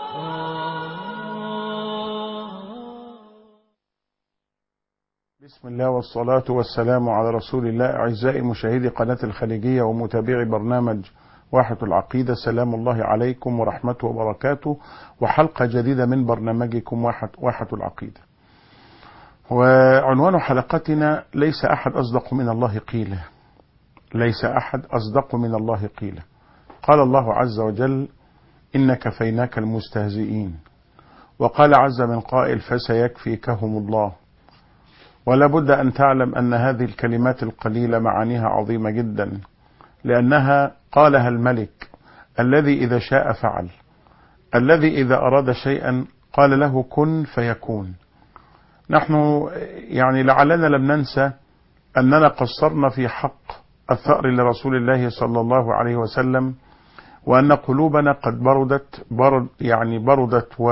بسم الله والصلاة والسلام على رسول الله أعزائي مشاهدي قناة الخليجية ومتابعي برنامج واحة العقيدة سلام الله عليكم ورحمته وبركاته وحلقة جديدة من برنامجكم واحة, واحة العقيدة وعنوان حلقتنا ليس أحد أصدق من الله قيله ليس أحد أصدق من الله قيله قال الله عز وجل إن كفيناك المستهزئين وقال عز من قائل فسيكفيكهم الله ولا بد أن تعلم أن هذه الكلمات القليلة معانيها عظيمة جدا لأنها قالها الملك الذي إذا شاء فعل الذي إذا أراد شيئا قال له كن فيكون نحن يعني لعلنا لم ننسى أننا قصرنا في حق الثأر لرسول الله صلى الله عليه وسلم وأن قلوبنا قد بردت برد يعني بردت و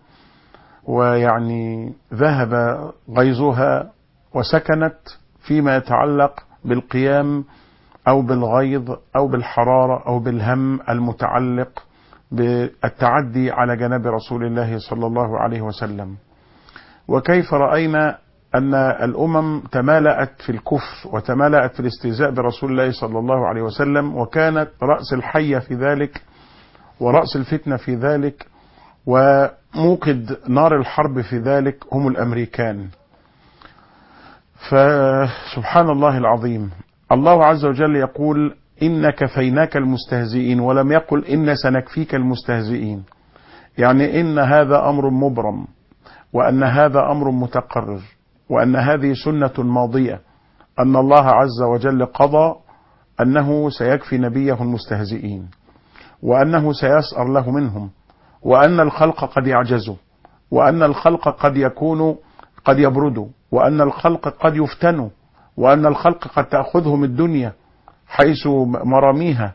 ويعني ذهب غيظها وسكنت فيما يتعلق بالقيام او بالغيظ او بالحراره او بالهم المتعلق بالتعدي على جناب رسول الله صلى الله عليه وسلم. وكيف راينا ان الامم تمالأت في الكفر وتمالأت في الاستهزاء برسول الله صلى الله عليه وسلم وكانت راس الحيه في ذلك وراس الفتنه في ذلك وموقد نار الحرب في ذلك هم الامريكان. فسبحان الله العظيم الله عز وجل يقول إن كفيناك المستهزئين ولم يقل إن سنكفيك المستهزئين يعني إن هذا أمر مبرم وأن هذا أمر متقرر وأن هذه سنة ماضية أن الله عز وجل قضى أنه سيكفي نبيه المستهزئين وأنه سيسأر له منهم وأن الخلق قد يعجزوا وأن الخلق قد يكون قد يبردوا وأن الخلق قد يفتنوا وأن الخلق قد تأخذهم الدنيا حيث مراميها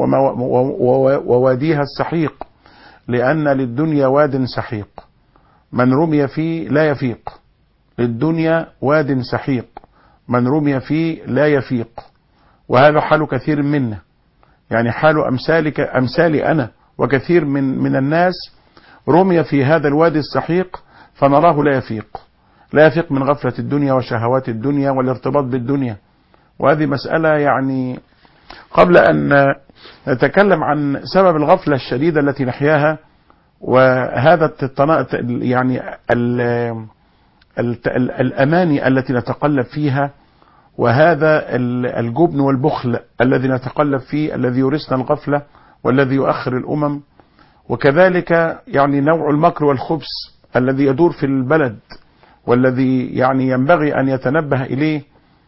وواديها السحيق لأن للدنيا واد سحيق من رمي فيه لا يفيق للدنيا واد سحيق من رمي فيه لا يفيق وهذا حال كثير منا يعني حال أمثالك أمثالي أنا وكثير من من الناس رمي في هذا الوادي السحيق فنراه لا يفيق لا يفيق من غفلة الدنيا وشهوات الدنيا والارتباط بالدنيا وهذه مسألة يعني قبل أن نتكلم عن سبب الغفلة الشديدة التي نحياها وهذا يعني ال ال الأماني التي نتقلب فيها وهذا الجبن والبخل الذي نتقلب فيه الذي يورثنا الغفلة والذي يؤخر الأمم وكذلك يعني نوع المكر والخبث الذي يدور في البلد والذي يعني ينبغي أن يتنبه إليه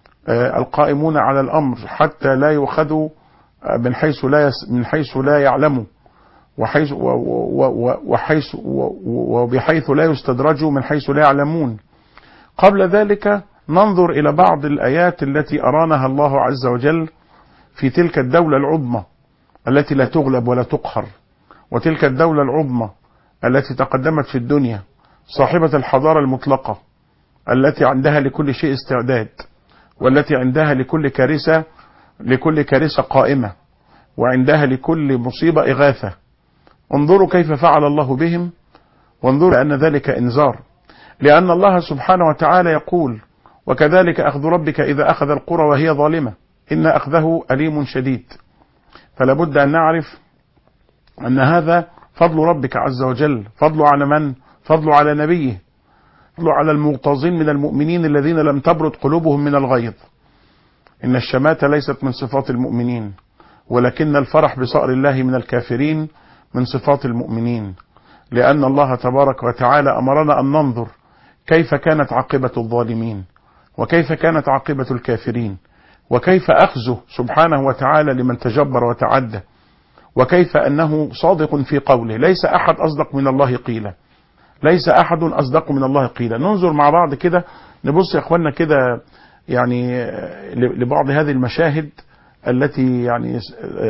القائمون على الأمر حتى لا يؤخذوا من حيث لا من حيث لا يعلموا وحيث وحيث وبحيث لا يستدرجوا من حيث لا يعلمون قبل ذلك ننظر إلى بعض الآيات التي أرانها الله عز وجل في تلك الدولة العظمى التي لا تغلب ولا تقهر وتلك الدولة العظمى التي تقدمت في الدنيا صاحبة الحضارة المطلقة التي عندها لكل شيء استعداد والتي عندها لكل كارثة لكل كارثة قائمة وعندها لكل مصيبة إغاثة انظروا كيف فعل الله بهم وانظروا أن ذلك إنذار لأن الله سبحانه وتعالى يقول وكذلك أخذ ربك إذا أخذ القرى وهي ظالمة إن أخذه أليم شديد فلا بد أن نعرف أن هذا فضل ربك عز وجل فضل على من فضل على نبيه فضل على المغتاظين من المؤمنين الذين لم تبرد قلوبهم من الغيظ إن الشماتة ليست من صفات المؤمنين ولكن الفرح بصأر الله من الكافرين من صفات المؤمنين لأن الله تبارك وتعالى أمرنا أن ننظر كيف كانت عاقبة الظالمين وكيف كانت عاقبة الكافرين وكيف أخذه سبحانه وتعالى لمن تجبر وتعدى وكيف أنه صادق في قوله ليس أحد أصدق من الله قيلا ليس أحد أصدق من الله قيلا ننظر مع بعض كده نبص يا أخوانا كده يعني لبعض هذه المشاهد التي يعني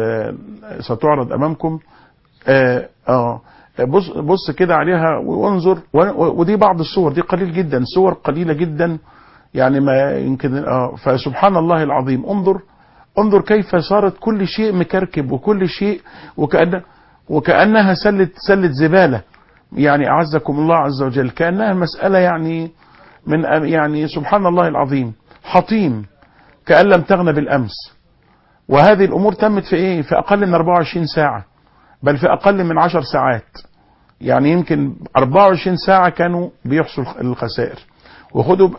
ستعرض أمامكم آه بص بص كده عليها وانظر ودي بعض الصور دي قليل جدا صور قليلة جدا يعني ما يمكن آه فسبحان الله العظيم انظر انظر كيف صارت كل شيء مكركب وكل شيء وكأن وكأنها سلة سلة زبالة يعني أعزكم الله عز وجل كأنها مسألة يعني من يعني سبحان الله العظيم حطيم كأن لم تغن بالأمس وهذه الأمور تمت في إيه في أقل من 24 ساعة بل في أقل من 10 ساعات يعني يمكن 24 ساعة كانوا بيحصل الخسائر وخدوا ب...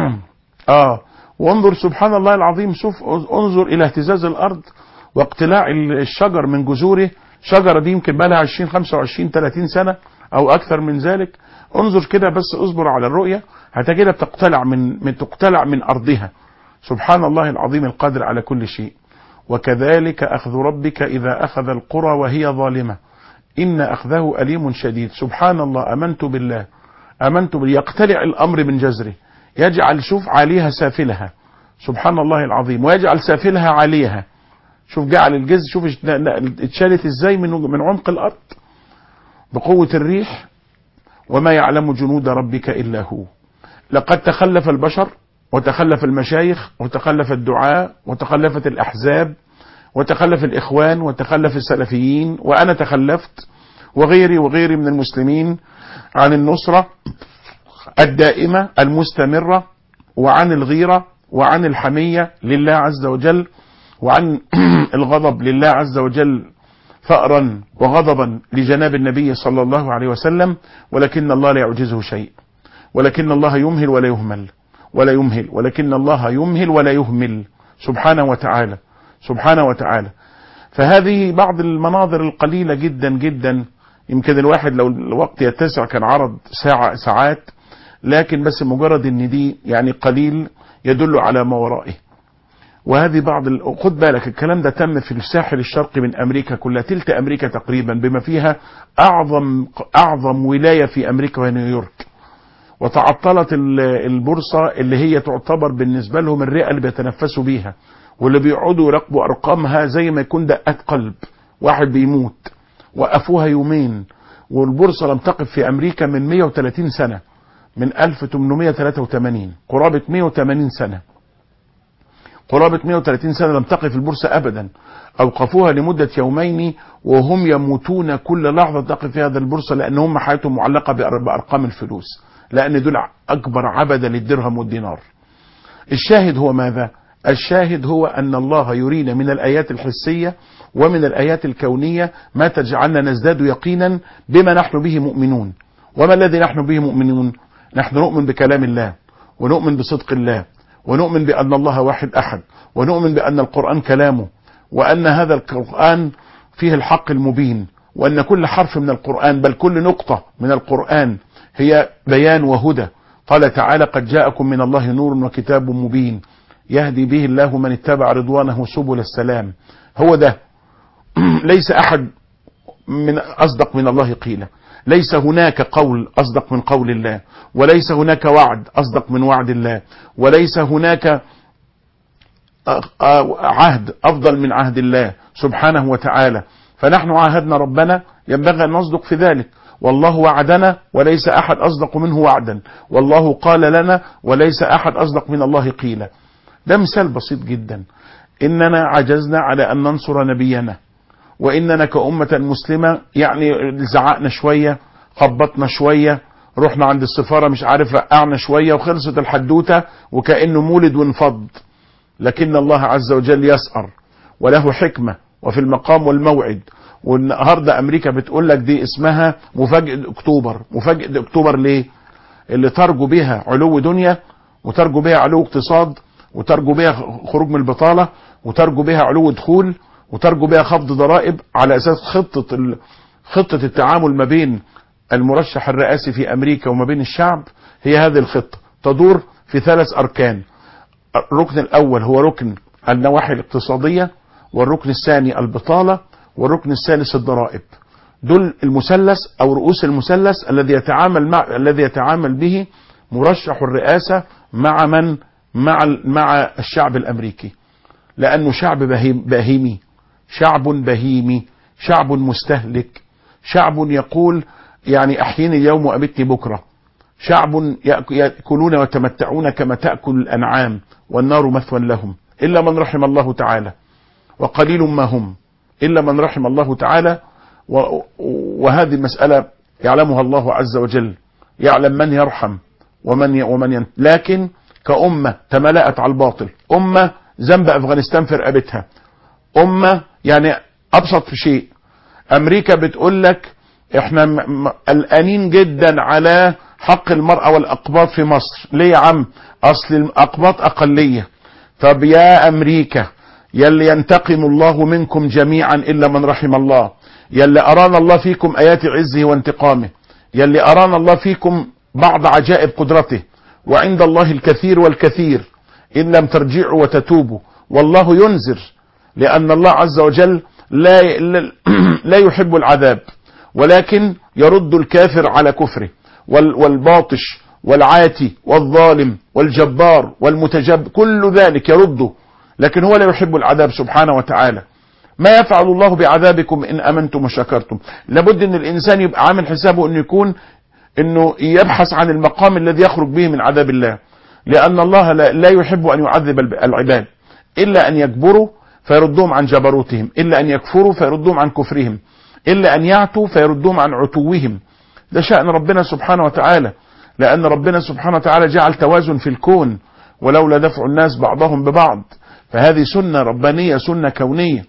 آه وانظر سبحان الله العظيم شوف انظر إلى اهتزاز الأرض واقتلاع الشجر من جذوره شجرة دي يمكن بقى لها 20 25 30 سنة أو أكثر من ذلك انظر كده بس اصبر على الرؤية هتجدها بتقتلع من من تقتلع من أرضها سبحان الله العظيم القادر على كل شيء وكذلك أخذ ربك إذا أخذ القرى وهي ظالمة إن أخذه أليم شديد سبحان الله أمنت بالله أمنت بالله يقتلع الأمر من جزره يجعل شوف عليها سافلها سبحان الله العظيم ويجعل سافلها عليها شوف جعل الجز شوف اتشالت ازاي من من عمق الارض بقوة الريح وما يعلم جنود ربك الا هو لقد تخلف البشر وتخلف المشايخ وتخلف الدعاء وتخلفت الاحزاب وتخلف الاخوان وتخلف السلفيين وانا تخلفت وغيري وغيري من المسلمين عن النصرة الدائمة المستمرة وعن الغيرة وعن الحمية لله عز وجل وعن الغضب لله عز وجل ثأرا وغضبا لجناب النبي صلى الله عليه وسلم ولكن الله لا يعجزه شيء ولكن الله يمهل ولا يهمل ولا يمهل ولكن الله يمهل ولا يهمل سبحانه وتعالى سبحانه وتعالى فهذه بعض المناظر القليلة جدا جدا يمكن الواحد لو الوقت يتسع كان عرض ساعة ساعات لكن بس مجرد ان دي يعني قليل يدل على ما ورائه وهذه بعض ال... خد بالك الكلام ده تم في الساحل الشرقي من امريكا كلها تلت امريكا تقريبا بما فيها اعظم اعظم ولايه في امريكا وهي نيويورك وتعطلت البورصه اللي هي تعتبر بالنسبه لهم الرئه اللي بيتنفسوا بيها واللي بيقعدوا يراقبوا ارقامها زي ما يكون دقات قلب واحد بيموت وقفوها يومين والبورصه لم تقف في امريكا من 130 سنه من 1883 قرابه 180 سنه قرابة 130 سنة لم تقف البورصة أبدا أوقفوها لمدة يومين وهم يموتون كل لحظة تقف في هذا البورصة لأن هم حياتهم معلقة بأرقام الفلوس لأن دول أكبر عبدة للدرهم والدينار الشاهد هو ماذا الشاهد هو أن الله يرينا من الآيات الحسية ومن الآيات الكونية ما تجعلنا نزداد يقينا بما نحن به مؤمنون وما الذي نحن به مؤمنون نحن نؤمن بكلام الله ونؤمن بصدق الله ونؤمن بأن الله واحد أحد ونؤمن بأن القرآن كلامه وأن هذا القرآن فيه الحق المبين وأن كل حرف من القرآن بل كل نقطة من القرآن هي بيان وهدى قال تعالى قد جاءكم من الله نور وكتاب مبين يهدي به الله من اتبع رضوانه سبل السلام هو ده ليس أحد من أصدق من الله قيلا ليس هناك قول أصدق من قول الله وليس هناك وعد أصدق من وعد الله وليس هناك عهد أفضل من عهد الله سبحانه وتعالى فنحن عاهدنا ربنا ينبغي أن نصدق في ذلك والله وعدنا وليس أحد أصدق منه وعدا والله قال لنا وليس أحد أصدق من الله قيلا ده مثال بسيط جدا إننا عجزنا على أن ننصر نبينا وإننا كأمة مسلمة يعني زعقنا شوية خبطنا شوية رحنا عند السفارة مش عارف رقعنا شوية وخلصت الحدوتة وكأنه مولد وانفض لكن الله عز وجل يسأر وله حكمة وفي المقام والموعد والنهاردة أمريكا بتقول لك دي اسمها مفاجأة أكتوبر مفاجأة أكتوبر ليه اللي ترجو بها علو دنيا وترجو بها علو اقتصاد وترجو بها خروج من البطالة وترجو بها علو دخول وترجو بها خفض ضرائب على اساس خطه ال... خطه التعامل ما بين المرشح الرئاسي في امريكا وما بين الشعب هي هذه الخطه تدور في ثلاث اركان الركن الاول هو ركن النواحي الاقتصاديه والركن الثاني البطاله والركن الثالث الضرائب دول المثلث او رؤوس المثلث الذي يتعامل مع الذي يتعامل به مرشح الرئاسه مع من مع مع الشعب الامريكي لانه شعب بهيم بهيمي شعب بهيمي شعب مستهلك شعب يقول يعني احييني اليوم وامتني بكره شعب ياكلون ويتمتعون كما تاكل الانعام والنار مثوى لهم الا من رحم الله تعالى وقليل ما هم الا من رحم الله تعالى وهذه المساله يعلمها الله عز وجل يعلم من يرحم ومن ي... ومن ين... لكن كأمة تملأت على الباطل أمة ذنب أفغانستان في رقبتها أمة يعني أبسط في شيء أمريكا بتقول لك احنا م- م- قلقانين جدا على حق المرأة والأقباط في مصر ليه يا عم أصل الأقباط أقلية طب يا أمريكا يلي ينتقم الله منكم جميعا إلا من رحم الله يلي أرانا الله فيكم آيات عزه وانتقامه يلي أرانا الله فيكم بعض عجائب قدرته وعند الله الكثير والكثير إن لم ترجعوا وتتوبوا والله ينذر لأن الله عز وجل لا لا يحب العذاب ولكن يرد الكافر على كفره وال- والباطش والعاتي والظالم والجبار والمتجب كل ذلك يرده لكن هو لا يحب العذاب سبحانه وتعالى ما يفعل الله بعذابكم ان امنتم وشكرتم لابد ان الانسان يبقى عامل حسابه انه يكون انه يبحث عن المقام الذي يخرج به من عذاب الله لان الله لا, لا يحب ان يعذب الب- العباد الا ان يكبروا فيردهم عن جبروتهم الا ان يكفروا فيردهم عن كفرهم الا ان يعتوا فيردهم عن عتوهم ده شأن ربنا سبحانه وتعالى لأن ربنا سبحانه وتعالى جعل توازن في الكون ولولا دفع الناس بعضهم ببعض فهذه سنة ربانية سنة كونية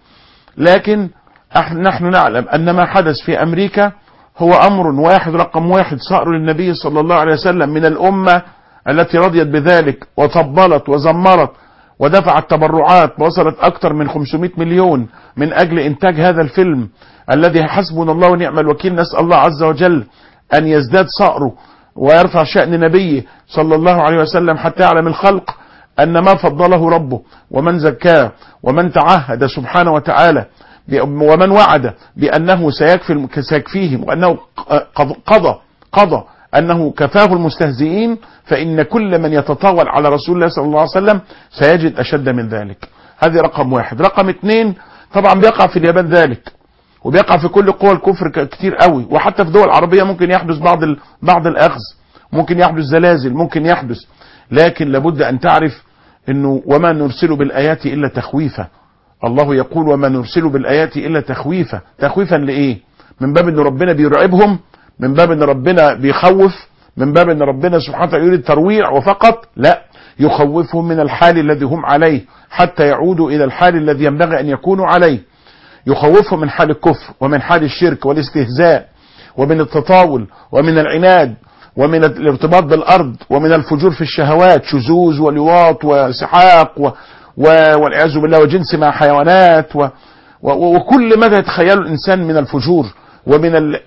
لكن أح- نحن نعلم أن ما حدث في أمريكا هو أمر واحد رقم واحد صار للنبي صلى الله عليه وسلم من الأمة التي رضيت بذلك وطبلت وزمرت ودفعت تبرعات وصلت أكثر من 500 مليون من أجل إنتاج هذا الفيلم الذي حسبنا الله ونعم الوكيل نسأل الله عز وجل أن يزداد صقره ويرفع شأن نبيه صلى الله عليه وسلم حتى يعلم الخلق أن ما فضله ربه ومن زكاه ومن تعهد سبحانه وتعالى ب- ومن وعد بأنه سيكفي سيكفيهم وأنه قض- قضى قضى أنه كفاه المستهزئين فإن كل من يتطاول على رسول الله صلى الله عليه وسلم سيجد أشد من ذلك هذه رقم واحد رقم اثنين طبعا بيقع في اليابان ذلك وبيقع في كل قوى الكفر ك- كتير قوي وحتى في دول عربية ممكن يحدث بعض ال... بعض الأخذ ممكن يحدث زلازل ممكن يحدث لكن لابد أن تعرف أنه وما نرسل بالآيات إلا تخويفا الله يقول وما نرسل بالآيات إلا تخويفا تخويفا لإيه من باب أن ربنا بيرعبهم من باب أن ربنا بيخوف من باب أن ربنا سبحانه وتعالى يريد ترويع وفقط لا يخوفهم من الحال الذي هم عليه حتى يعودوا إلى الحال الذي ينبغي أن يكونوا عليه يخوفهم من حال الكفر ومن حال الشرك والاستهزاء ومن التطاول ومن العناد ومن الارتباط بالأرض ومن الفجور في الشهوات شذوذ ولواط وسحاق و و والعياذ بالله وجنس مع حيوانات و و وكل ما يتخيله الإنسان من الفجور ومن ال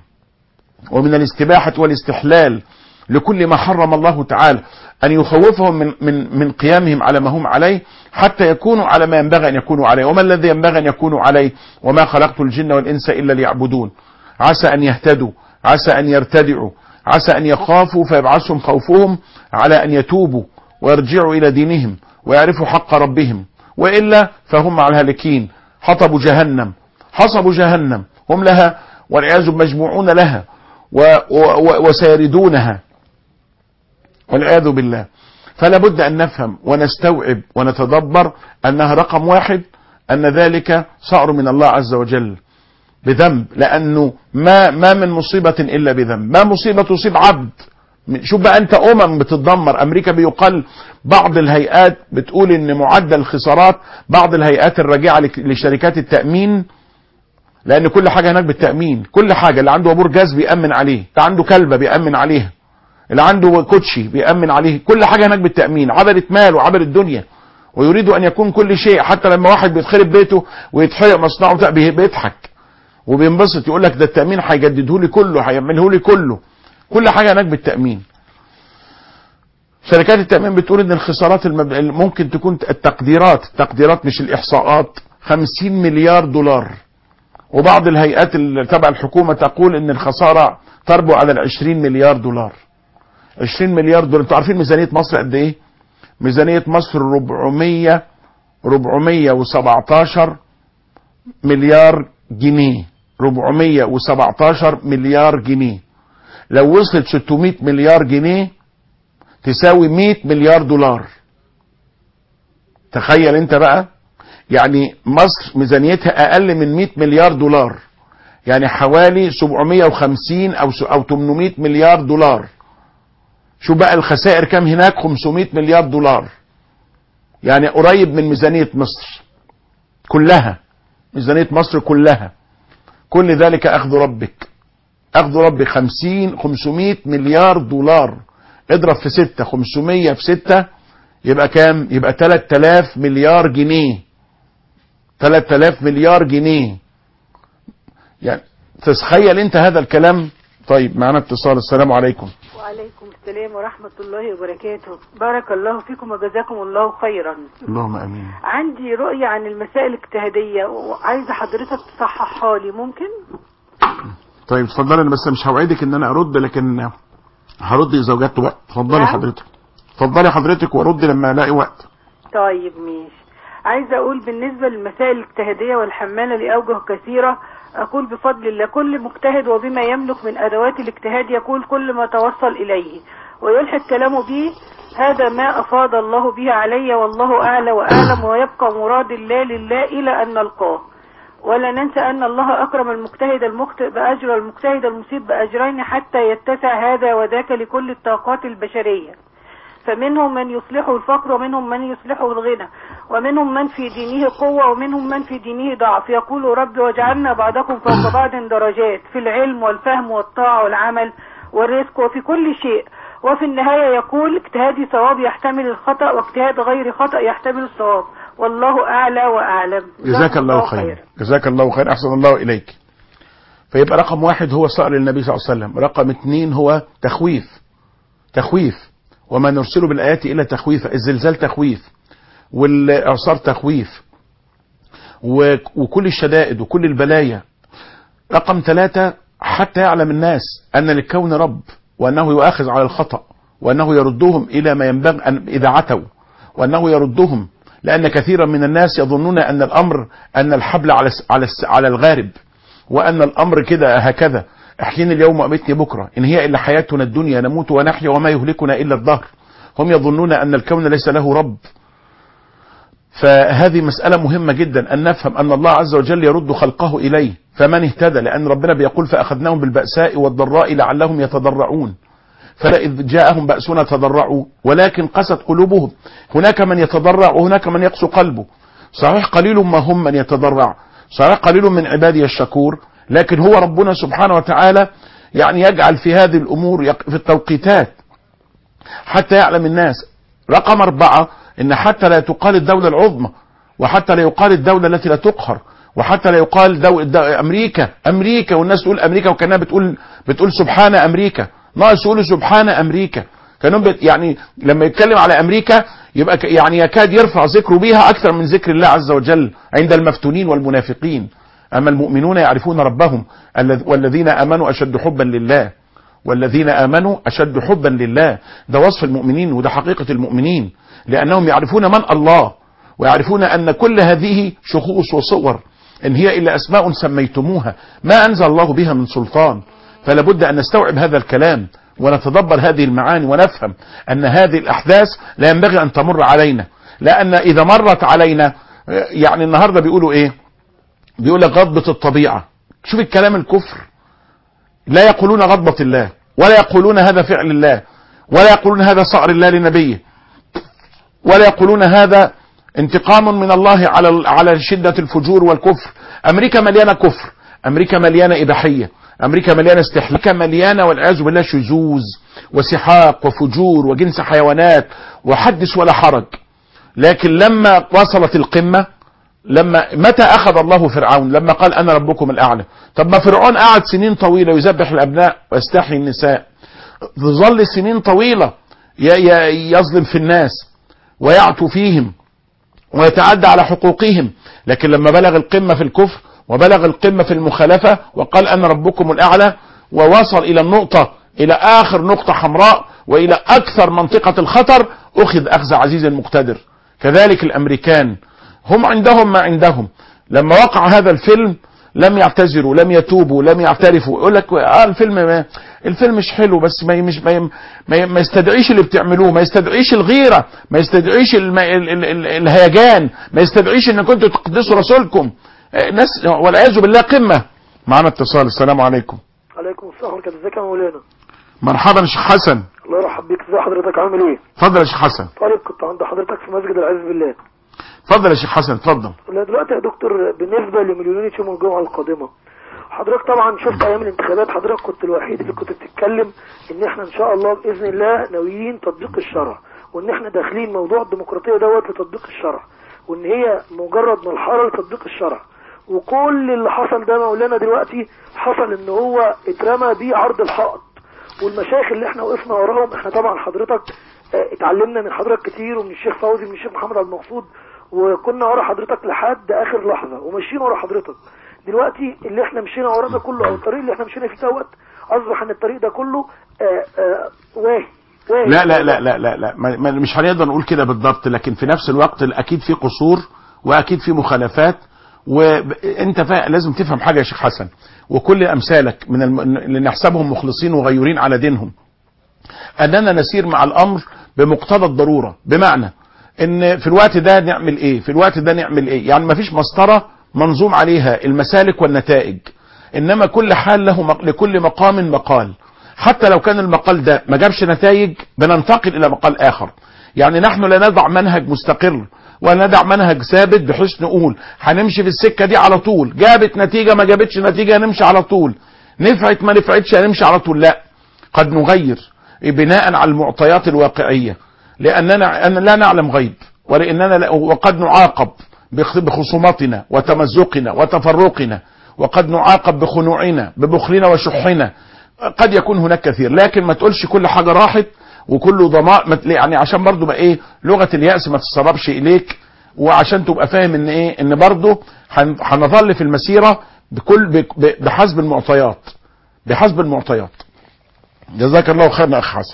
ومن الاستباحة والاستحلال لكل ما حرم الله تعالى أن يخوفهم من, من, من قيامهم على ما هم عليه حتى يكونوا على ما ينبغي أن يكونوا عليه وما الذي ينبغي أن يكونوا عليه وما خلقت الجن والإنس إلا ليعبدون عسى أن يهتدوا عسى أن يرتدعوا عسى أن يخافوا فيبعثهم خوفهم على أن يتوبوا ويرجعوا إلى دينهم ويعرفوا حق ربهم وإلا فهم على الهالكين حطبوا جهنم حصبوا جهنم هم لها والعياذ مجموعون لها و و وسيردونها والعياذ بالله فلا بد أن نفهم ونستوعب ونتدبر أنها رقم واحد أن ذلك صعر من الله عز وجل بذنب لأنه ما ما من مصيبة إلا بذنب ما مصيبة تصيب عبد شوف بقى أنت أمم بتتدمر أمريكا بيقال بعض الهيئات بتقول إن معدل الخسارات بعض الهيئات الراجعة لشركات التأمين لأن كل حاجة هناك بالتأمين كل حاجة اللي عنده أبور جاز بيأمن عليه اللي عنده كلبة بيأمن عليها اللي عنده كوتشي بيأمن عليه كل حاجة هناك بالتأمين عبرت مال وعبرت الدنيا ويريد أن يكون كل شيء حتى لما واحد بيتخرب بيته ويتحرق مصنعه بيضحك وبينبسط يقول لك ده التأمين هيجدده لي كله هيعمله لي كله كل حاجة هناك بالتأمين شركات التأمين بتقول ان الخسارات المب... ممكن تكون التقديرات التقديرات مش الإحصاءات 50 مليار دولار وبعض الهيئات اللي تبع الحكومة تقول ان الخسارة تربو على ال 20 مليار دولار 20 مليار دولار انتوا عارفين ميزانية مصر قد ايه ميزانية مصر 400 417 مليار جنيه 417 مليار جنيه لو وصلت 600 مليار جنيه تساوي 100 مليار دولار تخيل انت بقى يعني مصر ميزانيتها اقل من 100 مليار دولار يعني حوالي 750 او او 800 مليار دولار شو بقى الخسائر كام هناك 500 مليار دولار يعني قريب من ميزانية مصر كلها ميزانية مصر كلها كل ذلك أخذ ربك أخذ ربك 50 500 مليار دولار اضرب في ستة 500 في ستة يبقى كام يبقى 3000 مليار جنيه 3000 مليار جنيه يعني تتخيل انت هذا الكلام طيب معنا اتصال السلام عليكم وعليكم السلام ورحمة الله وبركاته بارك الله فيكم وجزاكم الله خيرا اللهم امين عندي رؤية عن المسائل الاجتهادية وعايزة حضرتك تصححها لي ممكن طيب اتفضلي انا بس مش هوعدك ان انا ارد لكن هرد اذا وجدت وقت اتفضلي نعم. حضرتك اتفضلي حضرتك وارد لما الاقي وقت طيب ماشي عايزة أقول بالنسبة للمسائل الاجتهادية والحمالة لأوجه كثيرة أقول بفضل الله كل مجتهد وبما يملك من أدوات الاجتهاد يقول كل ما توصل إليه ويلحق كلامه به هذا ما أفاض الله به علي والله أعلى وأعلم ويبقى مراد الله لله إلى أن نلقاه ولا ننسى أن الله أكرم المجتهد المخطئ بأجر والمجتهد المصيب بأجرين حتى يتسع هذا وذاك لكل الطاقات البشرية فمنهم من يصلحه الفقر ومنهم من يصلحه الغنى ومنهم من في دينه قوة ومنهم من في دينه ضعف يقول رب وجعلنا بعضكم فوق بعض درجات في العلم والفهم والطاعة والعمل والرزق وفي كل شيء وفي النهاية يقول اجتهادي صواب يحتمل الخطأ واجتهاد غير خطأ يحتمل الصواب والله أعلى وأعلم جزاك الله خير جزاك الله خير احسن الله اليك فيبقى رقم واحد هو صقر النبي صلى الله عليه وسلم رقم اثنين هو تخويف تخويف وما نرسله بالايات الا تخويف الزلزال تخويف والاعصار تخويف و- وكل الشدائد وكل البلايا رقم ثلاثة حتى يعلم الناس أن للكون رب وأنه يؤاخذ على الخطأ وأنه يردهم إلى ما ينبغي أن إذا عتوا وأنه يردهم لأن كثيرا من الناس يظنون أن الأمر أن الحبل على الس- على الس- على الغارب وأن الأمر كده هكذا احييني اليوم وامتني بكرة إن هي إلا حياتنا الدنيا نموت ونحيا وما يهلكنا إلا الدهر هم يظنون أن الكون ليس له رب فهذه مسألة مهمة جدا أن نفهم أن الله عز وجل يرد خلقه إليه فمن اهتدى لأن ربنا بيقول فأخذناهم بالبأساء والضراء لعلهم يتضرعون فإذ جاءهم بأسنا تضرعوا ولكن قست قلوبهم هناك من يتضرع وهناك من يقسو قلبه صحيح قليل ما هم من يتضرع صحيح قليل من عبادي الشكور لكن هو ربنا سبحانه وتعالى يعني يجعل في هذه الأمور يق- في التوقيتات حتى يعلم الناس رقم أربعة إن حتى لا تقال الدولة العظمى وحتى لا يقال الدولة التي لا تقهر وحتى لا يقال دو... دو... أمريكا أمريكا والناس تقول أمريكا وكأنها بتقول بتقول سبحان أمريكا ناقص يقولوا سبحان أمريكا كانوا بت... يعني لما يتكلم على أمريكا يبقى ك... يعني يكاد يرفع ذكره بها أكثر من ذكر الله عز وجل عند المفتونين والمنافقين أما المؤمنون يعرفون ربهم الذ- والذين آمنوا أشد حبا لله والذين آمنوا أشد حبا لله ده وصف المؤمنين وده حقيقة المؤمنين لأنهم يعرفون من الله ويعرفون أن كل هذه شخوص وصور إن هي إلا أسماء سميتموها ما أنزل الله بها من سلطان فلا بد أن نستوعب هذا الكلام ونتدبر هذه المعاني ونفهم أن هذه الأحداث لا ينبغي أن تمر علينا لأن إذا مرت علينا يعني النهاردة بيقولوا إيه بيقول لك غضبة الطبيعة شوف الكلام الكفر لا يقولون غضبة الله ولا يقولون هذا فعل الله ولا يقولون هذا صقر الله لنبيه ولا يقولون هذا انتقام من الله على على شدة الفجور والكفر أمريكا مليانة كفر أمريكا مليانة إباحية أمريكا مليانة استحلال أمريكا مليانة والعياذ بالله شذوذ وسحاق وفجور وجنس حيوانات وحدث ولا حرج لكن لما وصلت القمة لما متى أخذ الله فرعون لما قال أنا ربكم الأعلى طب ما فرعون قعد سنين طويلة يذبح الأبناء ويستحيي النساء ظل سنين طويلة ي- ي- يظلم في الناس ويعتو فيهم ويتعدى على حقوقهم لكن لما بلغ القمة في الكفر وبلغ القمة في المخالفة وقال أنا ربكم الأعلى ووصل إلى النقطة إلى آخر نقطة حمراء وإلى أكثر منطقة الخطر أخذ أخذ عزيز المقتدر كذلك الأمريكان هم عندهم ما عندهم لما وقع هذا الفيلم لم يعتذروا لم يتوبوا لم يعترفوا يقول لك اه الفيلم ما الفيلم مش حلو بس ما مش ما, ما, ما يستدعيش اللي بتعملوه ما يستدعيش الغيره ما يستدعيش الم... ال... ال... ال... الهيجان ما يستدعيش ان كنتوا تقدسوا رسولكم آه، ناس والعياذ بالله قمه معنا اتصال السلام عليكم عليكم السلام ورحمة الله ازيك يا مولانا مرحبا يا شيخ حسن الله يرحب بيك ازي حضرتك عامل ايه اتفضل يا شيخ حسن طالب كنت عند حضرتك في مسجد العز بالله اتفضل يا شيخ حسن اتفضل لا دلوقتي يا دكتور بالنسبة لمليونية يوم الجمعة القادمة حضرتك طبعا شفت ايام الانتخابات حضرتك كنت الوحيد اللي كنت بتتكلم ان احنا ان شاء الله باذن الله ناويين تطبيق الشرع وان احنا داخلين موضوع الديمقراطية دوت لتطبيق الشرع وان هي مجرد مرحلة لتطبيق الشرع وكل اللي حصل ده مولانا دلوقتي حصل ان هو اترمى بيه عرض الحائط والمشايخ اللي احنا وقفنا وراهم احنا طبعا حضرتك اه، اتعلمنا من حضرتك كتير ومن الشيخ فوزي ومن الشيخ محمد عبد المقصود وكنا ورا حضرتك لحد اخر لحظه وماشيين ورا حضرتك دلوقتي اللي احنا مشينا وراه ده كله او الطريق اللي احنا مشينا فيه دوت اصبح ان الطريق ده كله اه، اه، واهي واهي لا لا لا لا لا, لا. ما ما- مش هنقدر نقول كده بالضبط لكن في نفس الوقت اكيد في قصور واكيد في مخالفات وانت فا... لازم تفهم حاجه يا شيخ حسن وكل امثالك من الم... اللي نحسبهم مخلصين وغيورين على دينهم اننا نسير مع الامر بمقتضى الضروره بمعنى ان في الوقت ده نعمل ايه في الوقت ده نعمل ايه يعني ما فيش مسطره منظوم عليها المسالك والنتائج انما كل حال له مق... لكل مقام مقال حتى لو كان المقال ده ما جابش نتائج بننتقل الى مقال اخر يعني نحن لا نضع منهج مستقر ولا ندع منهج ثابت بحيث نقول هنمشي في السكه دي على طول جابت نتيجه ما جابتش نتيجه هنمشي على طول نفعت ما نفعتش هنمشي على طول لا قد نغير بناء على المعطيات الواقعيه لاننا أن لا نعلم غيب ولاننا لا وقد نعاقب بخ- بخصوماتنا وتمزقنا وتفرقنا وقد نعاقب بخنوعنا ببخلنا وشحنا قد يكون هناك كثير لكن ما تقولش كل حاجه راحت وكله ضماء ما تلاقي- يعني عشان برضو بقى ايه لغه الياس ما تتسربش اليك وعشان تبقى فاهم ان ايه ان برضو هن- هنظل في المسيره بكل ب- ب- بحسب المعطيات بحسب المعطيات جزاك الله خيرا يا اخ حسن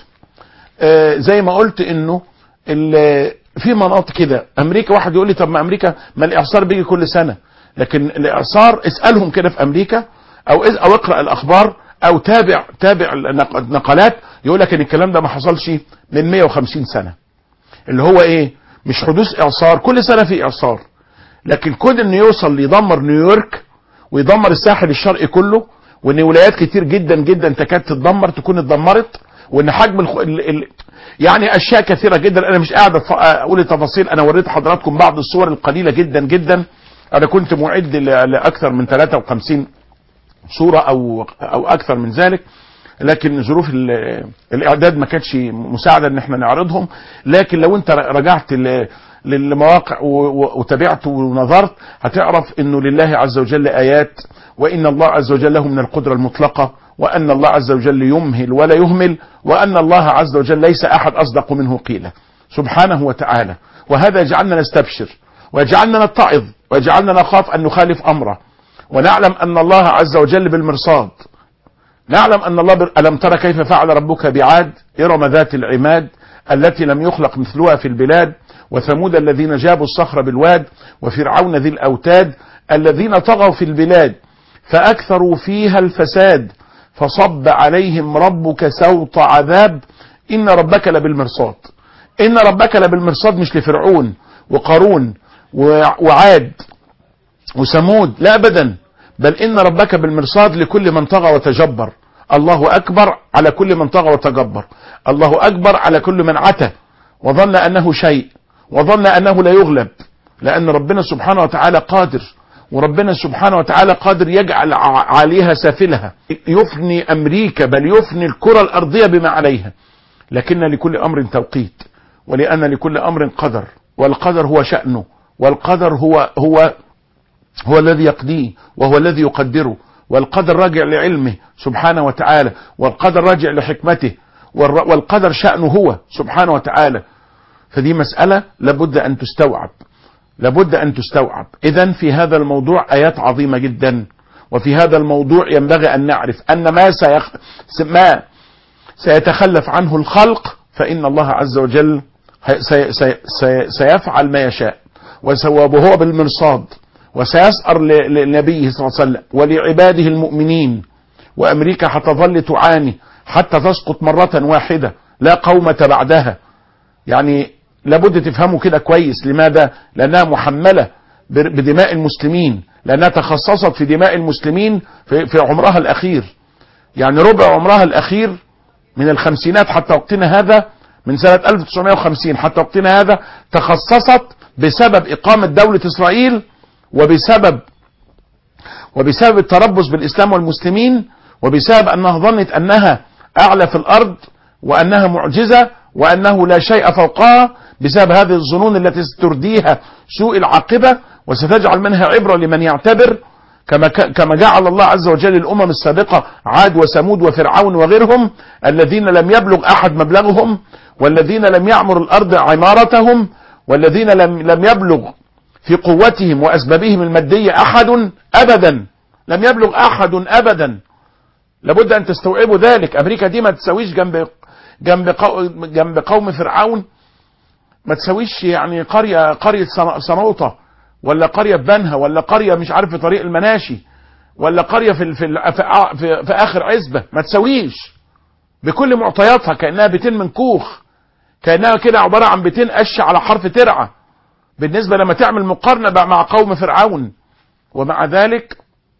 آه زي ما قلت انه ال- في مناطق كده امريكا واحد يقول لي طب ما امريكا ما الاعصار بيجي كل سنه لكن الاعصار اسالهم كده في امريكا او إز- او اقرا الاخبار او تابع تابع النق- النقلات يقول لك ان الكلام ده ما حصلش من 150 سنه اللي هو ايه مش حدوث اعصار كل سنه في اعصار لكن كون انه يوصل ليدمر نيويورك ويدمر الساحل الشرقي كله وان ولايات كتير جدا جدا تكاد تتدمر تكون اتدمرت وان حجم الخ... ال... ال... يعني اشياء كثيره جدا انا مش قاعد أتف- اقول التفاصيل انا وريت حضراتكم بعض الصور القليله جدا جدا انا كنت معد ل... لاكثر من 53 صوره او او اكثر من ذلك لكن ظروف ال- الاعداد ما كانتش مساعده ان احنا نعرضهم لكن لو انت رجعت ل- للمواقع و- و- وتابعت ونظرت هتعرف انه لله عز وجل ايات وان الله عز وجل له من القدره المطلقه وان الله عز وجل يمهل ولا يهمل وان الله عز وجل ليس احد اصدق منه قيلا سبحانه وتعالى وهذا يجعلنا نستبشر ويجعلنا نتعظ ويجعلنا نخاف ان نخالف امره ونعلم ان الله عز وجل بالمرصاد نعلم أن الله بر... ألم ترى كيف فعل ربك بعاد إرم ذات العماد التي لم يخلق مثلها في البلاد وثمود الذين جابوا الصخر بالواد وفرعون ذي الأوتاد الذين طغوا في البلاد فأكثروا فيها الفساد فصب عليهم ربك سوط عذاب إن ربك لبالمرصاد إن ربك لبالمرصاد مش لفرعون وقارون وع- وعاد وثمود لا ابدا بل ان ربك بالمرصاد لكل من طغى وتجبر الله اكبر على كل من طغى وتجبر الله اكبر على كل من عتى وظن انه شيء وظن انه لا يغلب لان ربنا سبحانه وتعالى قادر وربنا سبحانه وتعالى قادر يجعل ع- عليها سافلها يفني امريكا بل يفني الكره الارضيه بما عليها لكن لكل امر توقيت ولان لكل امر قدر والقدر هو شانه والقدر هو هو هو الذي يقضيه وهو الذي يقدره والقدر راجع لعلمه سبحانه وتعالى والقدر راجع لحكمته والر- والقدر شأنه هو سبحانه وتعالى فدي مسألة لابد أن تستوعب لابد أن تستوعب إذا في هذا الموضوع آيات عظيمة جدا وفي هذا الموضوع ينبغي أن نعرف أن ما, سيخ... ما سيتخلف عنه الخلق فإن الله عز وجل هي- سي... سي... سي... سيفعل ما يشاء وهو بالمرصاد وسيسأر ل- لنبيه صلى الله عليه وسلم ولعباده المؤمنين وأمريكا هتظل تعاني حتى تسقط مرة واحدة لا قومة بعدها يعني لابد تفهموا كده كويس لماذا لأنها محملة ب- بدماء المسلمين لأنها تخصصت في دماء المسلمين في, في عمرها الأخير يعني ربع عمرها الأخير من الخمسينات حتى وقتنا هذا من سنة 1950 حتى وقتنا هذا تخصصت بسبب إقامة دولة إسرائيل وبسبب وبسبب التربص بالإسلام والمسلمين وبسبب أنها ظنت أنها أعلى في الأرض وأنها معجزة وأنه لا شيء فوقها بسبب هذه الظنون التي سترديها سوء العاقبة وستجعل منها عبرة لمن يعتبر كما ك- كما جعل الله عز وجل الأمم السابقة عاد وثمود وفرعون وغيرهم الذين لم يبلغ أحد مبلغهم والذين لم يعمر الأرض عمارتهم والذين لم لم يبلغ في قوتهم وأسبابهم المادية أحد أبدا لم يبلغ أحد أبدا لابد أن تستوعبوا ذلك أمريكا دي ما تساويش جنب جنب قو- جنب قوم فرعون ما تساويش يعني قرية قرية صن- صنوطة ولا قرية بنها ولا قرية مش عارف في طريق المناشي ولا قرية في ال- في ال- في, ع- في, في آخر عزبة ما تساويش بكل معطياتها كأنها بيتين من كوخ كأنها كده عبارة عن بيتين قش على حرف ترعة بالنسبة لما تعمل مقارنة بقى مع قوم فرعون ومع ذلك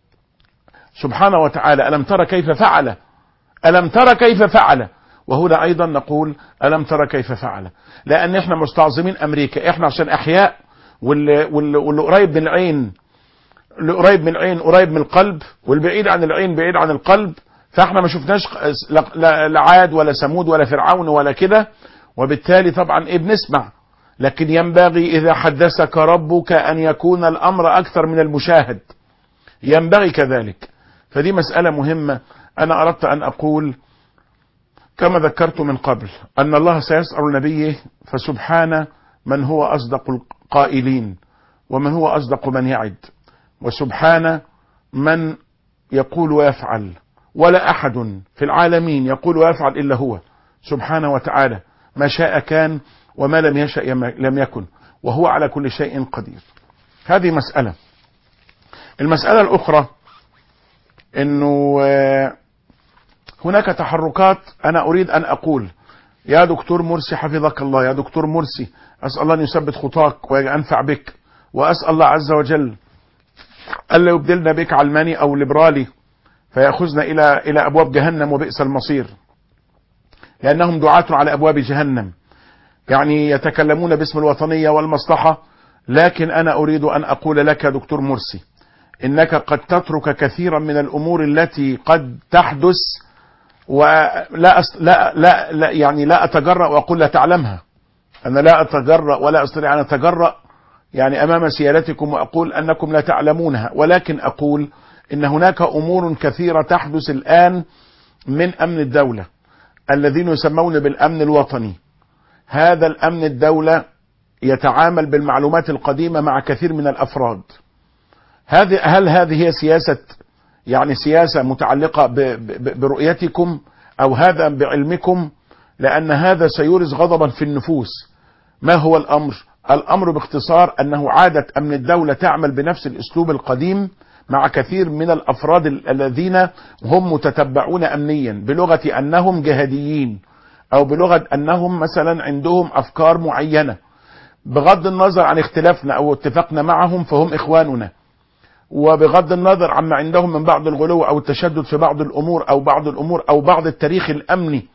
سبحانه وتعالى ألم ترى كيف فعل ألم ترى كيف فعل وهنا أيضا نقول ألم ترى كيف فعل لأن إحنا مستعظمين أمريكا إحنا عشان أحياء واللي, واللي, واللي قريب من العين اللي قريب من العين قريب من القلب والبعيد عن العين بعيد عن القلب فاحنا ما شفناش لا- لا لا عاد ولا ثمود ولا فرعون ولا كده وبالتالي طبعا ايه بنسمع لكن ينبغي اذا حدثك ربك ان يكون الامر اكثر من المشاهد ينبغي كذلك فدي مسألة مهمة انا اردت ان اقول كما ذكرت من قبل ان الله سيسأل نبيه فسبحان من هو اصدق القائلين ومن هو اصدق من يعد وسبحان من يقول ويفعل ولا احد في العالمين يقول ويفعل الا هو سبحانه وتعالى ما شاء كان وما لم يشأ يم- لم يكن وهو على كل شيء قدير هذه مسألة المسألة الأخرى أنه آه، هناك تحركات أنا أريد أن أقول يا دكتور مرسي حفظك الله يا دكتور مرسي أسأل الله أن يثبت خطاك وينفع بك وأسأل الله عز وجل ألا يبدلنا بك علماني أو ليبرالي فيأخذنا إلى إلى أبواب جهنم وبئس المصير لأنهم دعاة على أبواب جهنم يعني يتكلمون باسم الوطنية والمصلحة لكن أنا أريد أن أقول لك يا دكتور مرسي إنك قد تترك كثيرا من الأمور التي قد تحدث ولا أس... لا, لا لا يعني لا أتجرأ وأقول لا تعلمها أنا لا أتجرأ ولا أستطيع أن أتجرأ يعني أمام سيادتكم وأقول أنكم لا تعلمونها ولكن أقول إن هناك أمور كثيرة تحدث الآن من أمن الدولة الذين يسمون بالأمن الوطني هذا الأمن الدولة يتعامل بالمعلومات القديمة مع كثير من الأفراد هذه هل هذه هي سياسة يعني سياسة متعلقة ب- ب- برؤيتكم أو هذا بعلمكم لأن هذا سيورث غضبا في النفوس ما هو الأمر الأمر باختصار أنه عادة أمن الدولة تعمل بنفس الأسلوب القديم مع كثير من الأفراد ال- الذين هم متتبعون أمنيا بلغة أنهم جهاديين أو بلغة أنهم مثلا عندهم أفكار معينة بغض النظر عن اختلافنا أو اتفاقنا معهم فهم إخواننا وبغض النظر عما عندهم من بعض الغلو أو التشدد في بعض الأمور أو بعض الأمور أو بعض التاريخ الأمني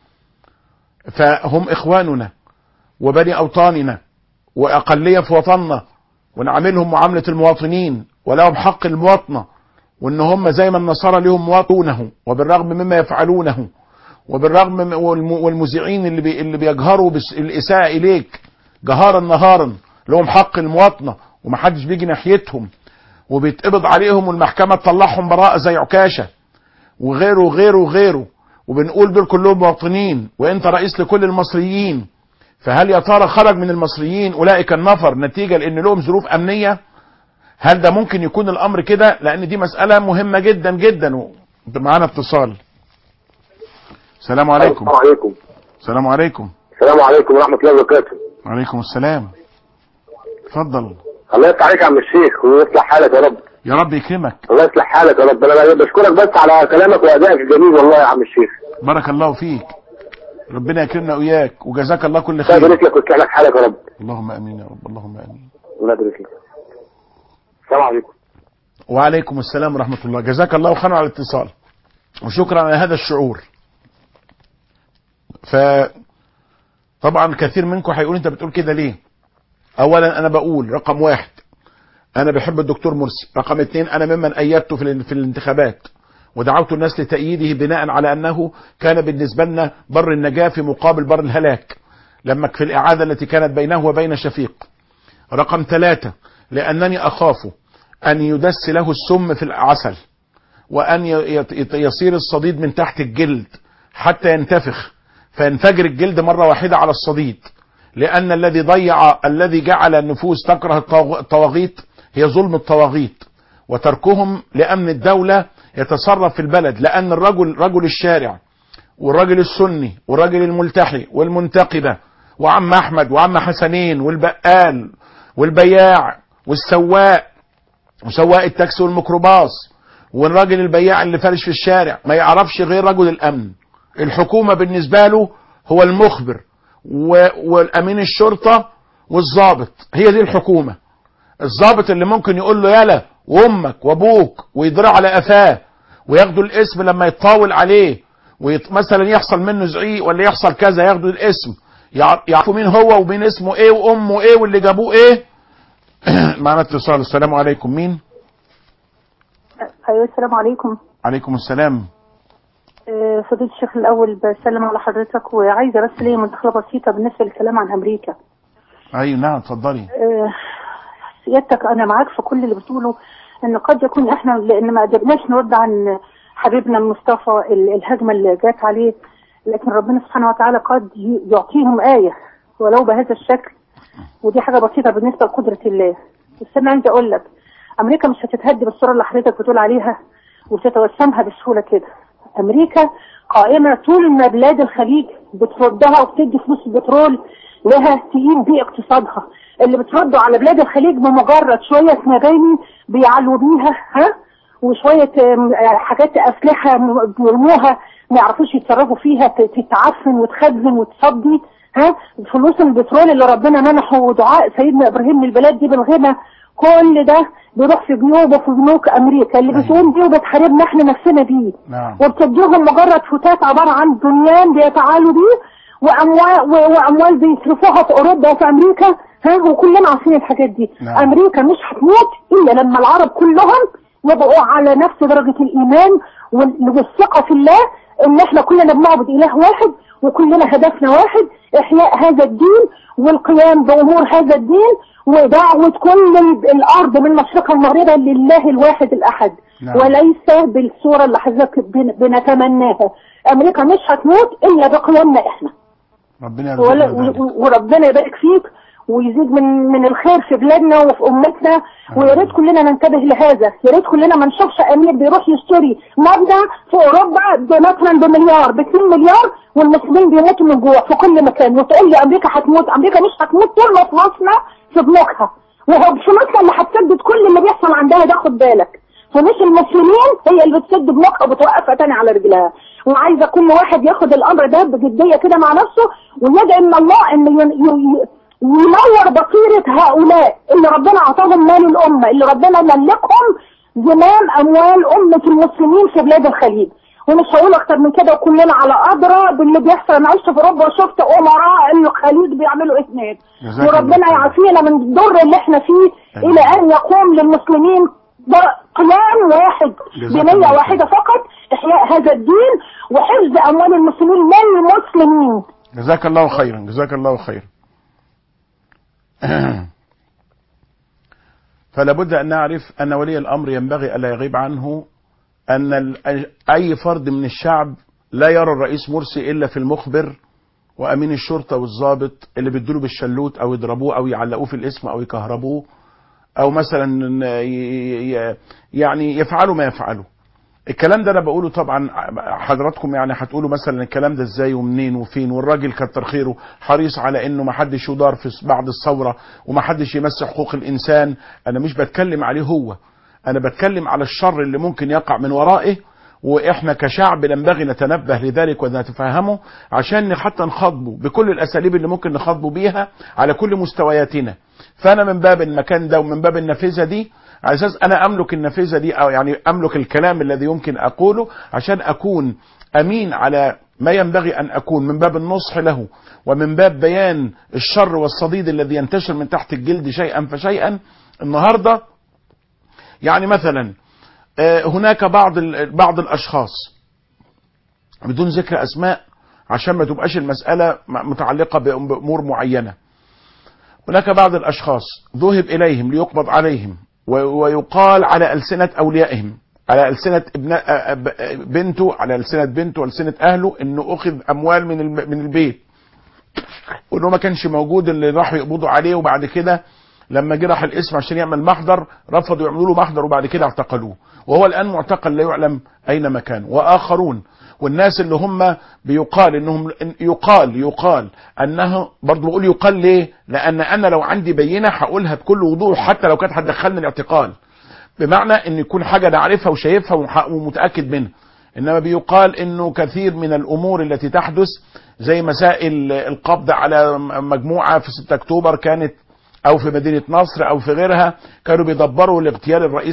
فهم إخواننا وبني أوطاننا وأقلية في وطننا ونعاملهم معاملة المواطنين ولهم حق المواطنة وإن هم زي ما النصارى لهم مواطنونه وبالرغم مما يفعلونه وبالرغم من والم- والمذيعين اللي بي اللي بيجهروا بالإساءة إليك جهارا نهارا لهم حق المواطنة ومحدش بيجي ناحيتهم وبيتقبض عليهم والمحكمة تطلعهم براءة زي عكاشة وغيره وغيره وغيره وبنقول دول كلهم مواطنين وانت رئيس لكل المصريين فهل يا ترى خرج من المصريين اولئك النفر نتيجة لان لهم ظروف امنية هل ده ممكن يكون الامر كده لان دي مسألة مهمة جدا جدا و- معانا اتصال السلام عليكم السلام عليكم السلام عليكم السلام عليكم ورحمة الله وبركاته وعليكم السلام اتفضل الله يفتح عليك يا عم الشيخ ويصلح حالك يا رب يا رب يكرمك الله يصلح حالك يا رب انا بشكرك بس على كلامك وادائك الجميل والله يا عم الشيخ بارك الله فيك ربنا يكرمنا وإياك وجزاك الله كل الله خير يبارك لك ويصلح لك حالك يا رب اللهم امين يا رب اللهم امين الله يبارك لك السلام عليكم وعليكم السلام ورحمة الله جزاك الله خيرا على الاتصال وشكرا على هذا الشعور ف طبعا كثير منكم هيقول انت بتقول كده ليه اولا انا بقول رقم واحد انا بحب الدكتور مرسي رقم اتنين انا ممن ايدته في, ال- في الانتخابات ودعوت الناس لتأييده بناء على انه كان بالنسبة لنا بر النجاة في مقابل بر الهلاك لما في الاعادة التي كانت بينه وبين شفيق رقم ثلاثة لانني اخاف ان يدس له السم في العسل وان ي- يت- يصير الصديد من تحت الجلد حتى ينتفخ فينفجر الجلد مرة واحدة على الصديد لأن الذي ضيع الذي جعل النفوس تكره الطاغ- الطواغيت هي ظلم الطواغيت وتركهم لأمن الدولة يتصرف في البلد لأن الرجل رجل الشارع والراجل السني والراجل الملتحي والمنتقبة وعم أحمد وعم حسنين والبقال والبياع والسواق وسواق التاكسي والميكروباص والراجل البياع اللي فارش في الشارع ما يعرفش غير رجل الامن الحكومة بالنسبة له هو المخبر و- والامين الشرطة والضابط هي دي الحكومة الضابط اللي ممكن يقول له يلا وامك وابوك ويضرع على قفاه وياخدوا الاسم لما يتطاول عليه ويط... مثلا يحصل منه زعيق ولا يحصل كذا ياخدوا الاسم يع- يعرفوا مين هو ومين اسمه ايه وامه ايه واللي جابوه ايه معنا اتصال السلام عليكم مين ايوه السلام عليكم عليكم السلام آه، فضيلة الشيخ الأول بسلم على حضرتك وعايزة بس ليا مداخلة بسيطة بالنسبة للكلام عن أمريكا ايوه نعم اتفضلي آه، سيادتك أنا معاك في كل اللي بتقوله إن قد يكون إحنا لأن ما قدرناش نرد عن حبيبنا مصطفى ال- الهجمة اللي جات عليه لكن ربنا سبحانه وتعالى قد ي- يعطيهم آية ولو بهذا الشكل ودي حاجة بسيطة بالنسبة لقدرة الله بس أنا عايزة أقول لك أمريكا مش هتتهدي بالصورة اللي حضرتك بتقول عليها وتتوسمها بسهولة كده أمريكا قائمة طول ما بلاد الخليج بتردها وبتدي فلوس البترول لها تقيم بيه اقتصادها اللي بتردوا على بلاد الخليج بمجرد شوية مباني بيعلوا بيها ها وشوية آم، آه، حاجات أسلحة م- بيرموها ما يعرفوش يتصرفوا فيها ت- تتعفن وتخزن وتصدي ها فلوس البترول اللي ربنا منحه ودعاء سيدنا إبراهيم للبلاد دي بالغنى كل ده بيروح في جيوب وفي بنوك أمريكا اللي أيوة. بتقوم بيه وبتحاربنا احنا نفسنا بيه نعم وبتديهم مجرد فتات عبارة عن بنيان بيتعالوا بيه وأموال, و- وأموال بيصرفوها في أوروبا وفي أمريكا ها وكلنا عارفين الحاجات دي نعم. أمريكا مش هتموت إلا لما العرب كلهم يبقوا على نفس درجة الإيمان وال- والثقة في الله إن إحنا كلنا بنعبد إله واحد وكلنا هدفنا واحد إحياء هذا الدين والقيام بأمور هذا الدين ودعوة كل ال- الأرض من مشرقها ومغربها لله الواحد الأحد نعم. وليس بالصورة اللي حضرتك بن- بنتمناها أمريكا مش هتموت إلا بقيامنا إحنا ربنا ولا- يرزقنا ذلك. و- وربنا يبارك فيك ويزيد من من الخير في بلادنا وفي امتنا ويا ريت كلنا ننتبه لهذا يا ريت كلنا ما نشوفش امير بيروح يشتري مبنى في اوروبا ب- مثلا بمليار ب 2 مليار والمسلمين بيموتوا من جوع في كل مكان وتقول لي امريكا هتموت امريكا مش هتموت طول ما فلوسنا في بنوكها وهو فلوسنا اللي هتسدد كل اللي بيحصل عندها ده خد بالك فمش المسلمين هي اللي بتسد بنوكها وبتوقفها تاني على رجلها وعايزه كل واحد ياخد الامر ده بجديه كده مع نفسه ويدعي من الله ان ي- ي- ي- ينور بصيره هؤلاء اللي ربنا اعطاهم مال الامه اللي ربنا ملكهم زمام اموال امه المسلمين في بلاد الخليج ومش هقول اكتر من كده وكلنا على ادرى باللي بيحصل انا عشت في اوروبا وشفت امراء الخليج بيعملوا ايه هناك جزاك الله وربنا خير. يعافينا من الضر اللي احنا فيه آمين. الى ان يقوم للمسلمين ب- قيام واحد جزاك الله بنية خير. واحدة فقط احياء هذا الدين وحفظ اموال المسلمين للمسلمين جزاك الله خيرا جزاك الله خيرا فلا بد ان نعرف ان ولي الامر ينبغي الا يغيب عنه ان ال- اي فرد من الشعب لا يرى الرئيس مرسي الا في المخبر وامين الشرطه والضابط اللي بيدوا بالشلوت او يضربوه او يعلقوه في الاسم او يكهربوه او مثلا ي- ي- يعني يفعلوا ما يفعلوا الكلام ده انا بقوله طبعا حضراتكم يعني هتقولوا مثلا الكلام ده ازاي ومنين وفين والراجل كتر خيره حريص على انه ما حدش يدار في بعد الثوره وما حدش يمس حقوق الانسان انا مش بتكلم عليه هو انا بتكلم على الشر اللي ممكن يقع من ورائه واحنا كشعب ينبغي نتنبه لذلك ونتفهمه عشان حتى نخاطبه بكل الاساليب اللي ممكن نخاطبه بيها على كل مستوياتنا فانا من باب المكان ده ومن باب النافذه دي على اساس انا املك النافذه دي او يعني املك الكلام الذي يمكن اقوله عشان اكون امين على ما ينبغي ان اكون من باب النصح له ومن باب بيان الشر والصديد الذي ينتشر من تحت الجلد شيئا فشيئا النهارده يعني مثلا آه، هناك بعض ال- بعض الاشخاص بدون ذكر اسماء عشان ما تبقاش المساله م- متعلقه بأم- بامور معينه هناك بعض الاشخاص ذهب اليهم ليقبض عليهم و- ويقال على السنه اوليائهم على السنه ابن آه، آه، ب- آه، بنته على السنه بنته والسنه اهله انه اخذ اموال من الم- من البيت وانه ما كانش موجود اللي راحوا يقبضوا عليه وبعد كده لما جه راح الاسم عشان يعمل محضر رفضوا يعملوا له محضر وبعد كده اعتقلوه وهو الان معتقل لا يعلم اين مكانه واخرون والناس اللي هم بيقال انهم إن- يقال يقال انه برضه بقول يقال ليه؟ لان انا لو عندي بينه هقولها بكل وضوح حتى لو كانت هتدخلني الاعتقال بمعنى ان يكون حاجه انا عارفها وشايفها ومح- ومتاكد منها انما بيقال انه كثير من الامور التي تحدث زي مسائل القبض على مجموعه في 6 اكتوبر كانت او في مدينه نصر او في غيرها كانوا بيدبروا لاغتيال الرئيس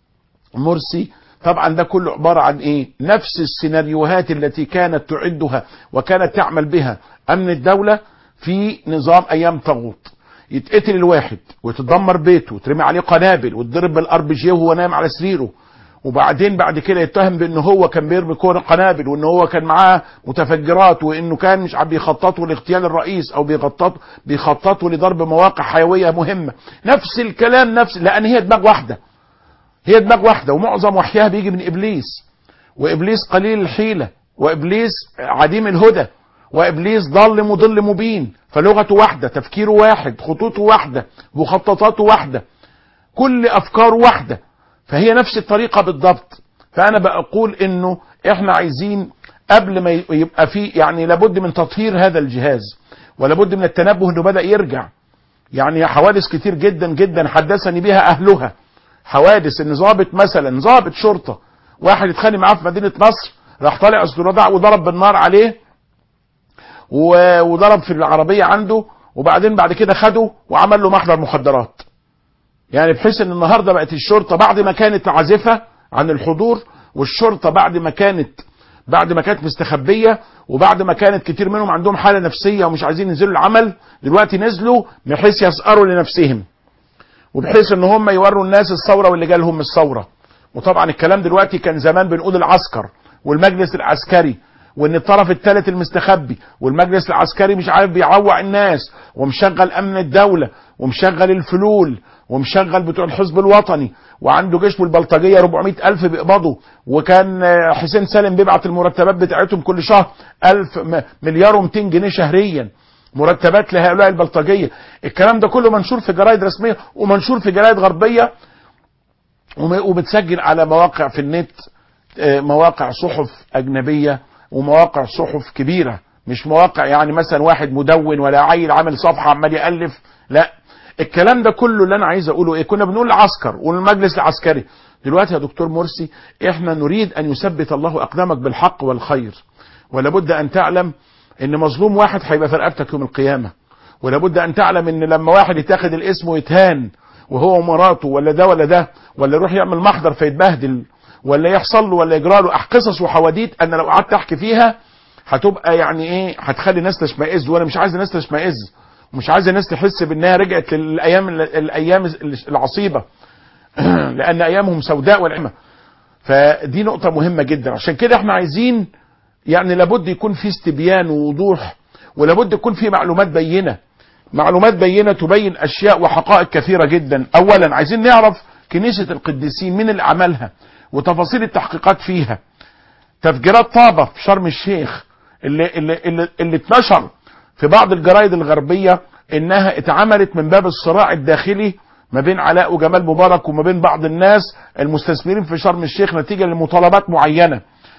مرسي طبعا ده كله عبارة عن ايه نفس السيناريوهات التي كانت تعدها وكانت تعمل بها امن الدولة في نظام ايام طاغوت يتقتل الواحد ويتدمر بيته وترمي عليه قنابل ويتضرب بالار بي جي وهو نايم على سريره وبعدين بعد كده يتهم بان هو كان بيرمي كور قنابل وان هو كان معاه متفجرات وانه كان مش عم بيخططوا لاغتيال الرئيس او بيخططوا بيخططوا لضرب مواقع حيويه مهمه نفس الكلام نفس لان هي دماغ واحده هي دماغ واحده ومعظم وحيها بيجي من ابليس وابليس قليل الحيله وابليس عديم الهدى وابليس ضال مضل مبين فلغته واحده تفكيره واحد خطوطه واحده مخططاته واحده كل افكاره واحده فهي نفس الطريقه بالضبط فانا بقول انه احنا عايزين قبل ما يبقى في يعني لابد من تطهير هذا الجهاز ولابد من التنبه انه بدا يرجع يعني حوادث كتير جدا جدا حدثني بها اهلها حوادث ان ضابط مثلا ضابط شرطه واحد اتخانق معاه في مدينه نصر راح طالع استرادع وضرب بالنار عليه و- وضرب في العربيه عنده وبعدين بعد كده خده وعمل له محضر مخدرات يعني بحيث ان النهارده بقت الشرطه بعد ما كانت عازفه عن الحضور والشرطه بعد ما كانت بعد ما كانت مستخبيه وبعد ما كانت كتير منهم عندهم حاله نفسيه ومش عايزين ينزلوا العمل دلوقتي نزلوا بحيث يسأروا لنفسهم وبحيث ان هم يوروا الناس الثوره واللي جالهم الثوره وطبعا الكلام دلوقتي كان زمان بنقول العسكر والمجلس العسكري وان الطرف الثالث المستخبي والمجلس العسكري مش عارف بيعوع الناس ومشغل امن الدوله ومشغل الفلول ومشغل بتوع الحزب الوطني وعنده جيش والبلطجيه 400 الف بيقبضوا وكان آه، حسين سالم بيبعت المرتبات بتاعتهم كل شهر ألف م- مليار و200 جنيه شهريا مرتبات لهؤلاء البلطجيه الكلام ده كله منشور في جرايد رسميه ومنشور في جرايد غربيه وم- ومتسجل على مواقع في النت آه، مواقع صحف أجنبية ومواقع صحف كبيرة مش مواقع يعني مثلا واحد مدون ولا عيل عامل صفحة عمال يألف لا الكلام ده كله اللي أنا عايز أقوله إيه كنا بنقول العسكر والمجلس العسكري دلوقتي يا دكتور مرسي إحنا نريد أن يثبت الله أقدامك بالحق والخير ولابد أن تعلم إن مظلوم واحد هيبقى في رقبتك يوم القيامة ولابد أن تعلم إن لما واحد يتاخد الاسم ويتهان وهو ومراته ولا ده ولا ده ولا يروح يعمل محضر فيتبهدل ولا يحصل له ولا يجرى له قصص وحواديت انا لو قعدت احكي فيها هتبقى يعني ايه هتخلي الناس تشمئز وانا مش عايز الناس تشمئز ومش عايز الناس تحس بانها رجعت للايام الايام العصيبه لان ايامهم سوداء والعمى فدي نقطه مهمه جدا عشان كده احنا عايزين يعني لابد يكون في استبيان ووضوح ولابد يكون في معلومات بينه معلومات بينه تبين اشياء وحقائق كثيره جدا اولا عايزين نعرف كنيسه القديسين مين اللي عملها وتفاصيل التحقيقات فيها تفجيرات طابة في شرم الشيخ اللي, اللي, اللي, اللي اتنشر في بعض الجرائد الغربية انها اتعملت من باب الصراع الداخلي ما بين علاء وجمال مبارك وما بين بعض الناس المستثمرين في شرم الشيخ نتيجة لمطالبات معينة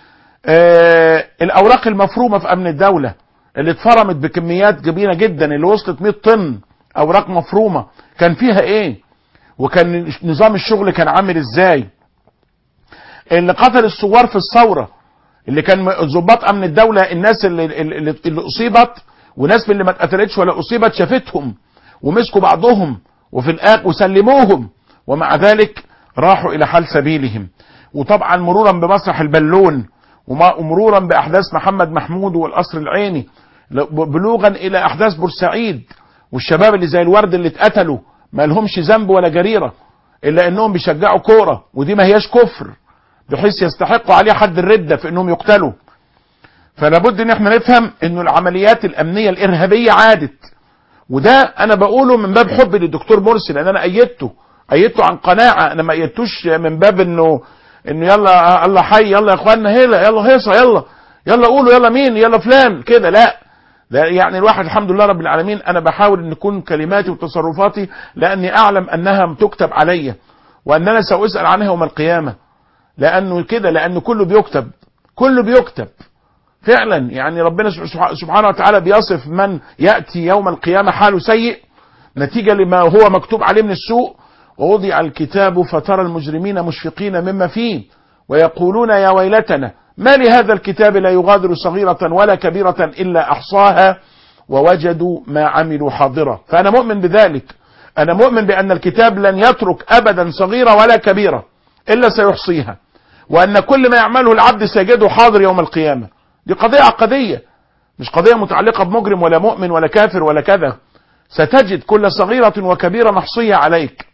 آه الاوراق المفرومة في امن الدولة اللي اتفرمت بكميات كبيرة جدا اللي وصلت 100 طن اوراق مفرومة كان فيها ايه وكان نظام الشغل كان عامل ازاي اللي قتل الثوار في الثورة اللي كان ضباط امن الدولة الناس اللي, اللي, اللي اصيبت وناس من اللي ما اتقتلتش ولا اصيبت شافتهم ومسكوا بعضهم وفي الاخر وسلموهم ومع ذلك راحوا الى حال سبيلهم وطبعا مرورا بمسرح البلون وما- ومرورا باحداث محمد محمود والقصر العيني ل- بلوغا الى احداث بورسعيد والشباب اللي زي الورد اللي اتقتلوا ما لهمش ذنب ولا جريره الا انهم بيشجعوا كوره ودي ما هياش كفر بحيث يستحقوا عليه حد الرده في انهم يقتلوا فلا بد ان احنا نفهم انه العمليات الامنيه الارهابيه عادت وده انا بقوله من باب حبي للدكتور مرسي لان انا ايدته ايدته عن قناعه انا ما ايدتوش من باب انه انه يلا الله حي يلا يا اخوانا هلا يلا هيصه يلا يلا قولوا يلا مين يلا فلان كده لا ده يعني الواحد الحمد لله رب العالمين انا بحاول ان تكون كلماتي وتصرفاتي لاني اعلم انها تكتب علي واننا ساسال عنها يوم القيامه لانه كده لانه كله بيكتب كله بيكتب فعلا يعني ربنا سبح- سبحانه وتعالى بيصف من ياتي يوم القيامه حاله سيء نتيجه لما هو مكتوب عليه من السوء ووضع الكتاب فترى المجرمين مشفقين مما فيه ويقولون يا ويلتنا ما لهذا الكتاب لا يغادر صغيرة ولا كبيرة إلا أحصاها ووجدوا ما عملوا حاضرة فأنا مؤمن بذلك أنا مؤمن بأن الكتاب لن يترك أبدا صغيرة ولا كبيرة إلا سيحصيها وأن كل ما يعمله العبد سيجده حاضر يوم القيامة دي قضية عقدية مش قضية متعلقة بمجرم ولا مؤمن ولا كافر ولا كذا ستجد كل صغيرة وكبيرة محصية عليك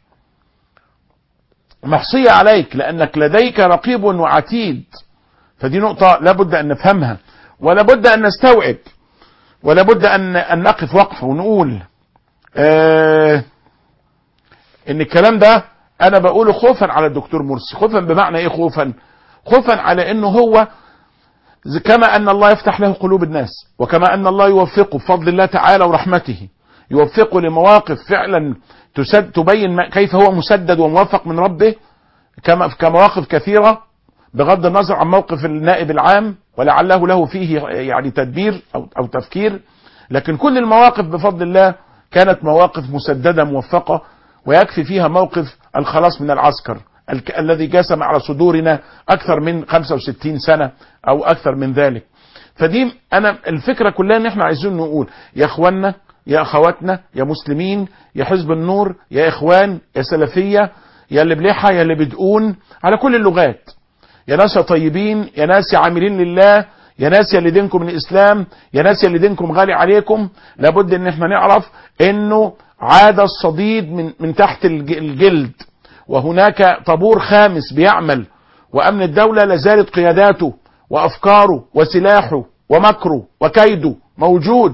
محصية عليك لأنك لديك رقيب وعتيد فدي نقطة لابد أن نفهمها ولابد أن نستوعب ولابد أن, أن نقف وقفة ونقول آه إن الكلام ده أنا بقوله خوفا على الدكتور مرسي خوفا بمعنى إيه خوفا خوفا على إنه هو زي- كما أن الله يفتح له قلوب الناس وكما أن الله يوفقه بفضل الله تعالى ورحمته يوفقه لمواقف فعلا تسد تبين ما- كيف هو مسدد وموفق من ربه كما في كمواقف كثيرة بغض النظر عن موقف النائب العام ولعله له فيه يعني تدبير أو, أو تفكير لكن كل المواقف بفضل الله كانت مواقف مسددة موفقة ويكفي فيها موقف الخلاص من العسكر الك- الذي جسم على صدورنا أكثر من 65 سنة أو أكثر من ذلك فدي أنا الفكرة كلها إن إحنا عايزين نقول يا إخواننا يا أخواتنا يا مسلمين يا حزب النور يا إخوان يا سلفية يا اللي بلحى يا اللي بدقون على كل اللغات يا ناس يا طيبين يا ناس يا عاملين لله يا ناس يا اللي دينكم الاسلام يا ناس يا اللي دينكم غالي عليكم لابد ان احنا نعرف انه عاد الصديد من من تحت الج- الجلد وهناك طابور خامس بيعمل وامن الدوله لازالت قياداته وافكاره وسلاحه ومكره وكيده موجود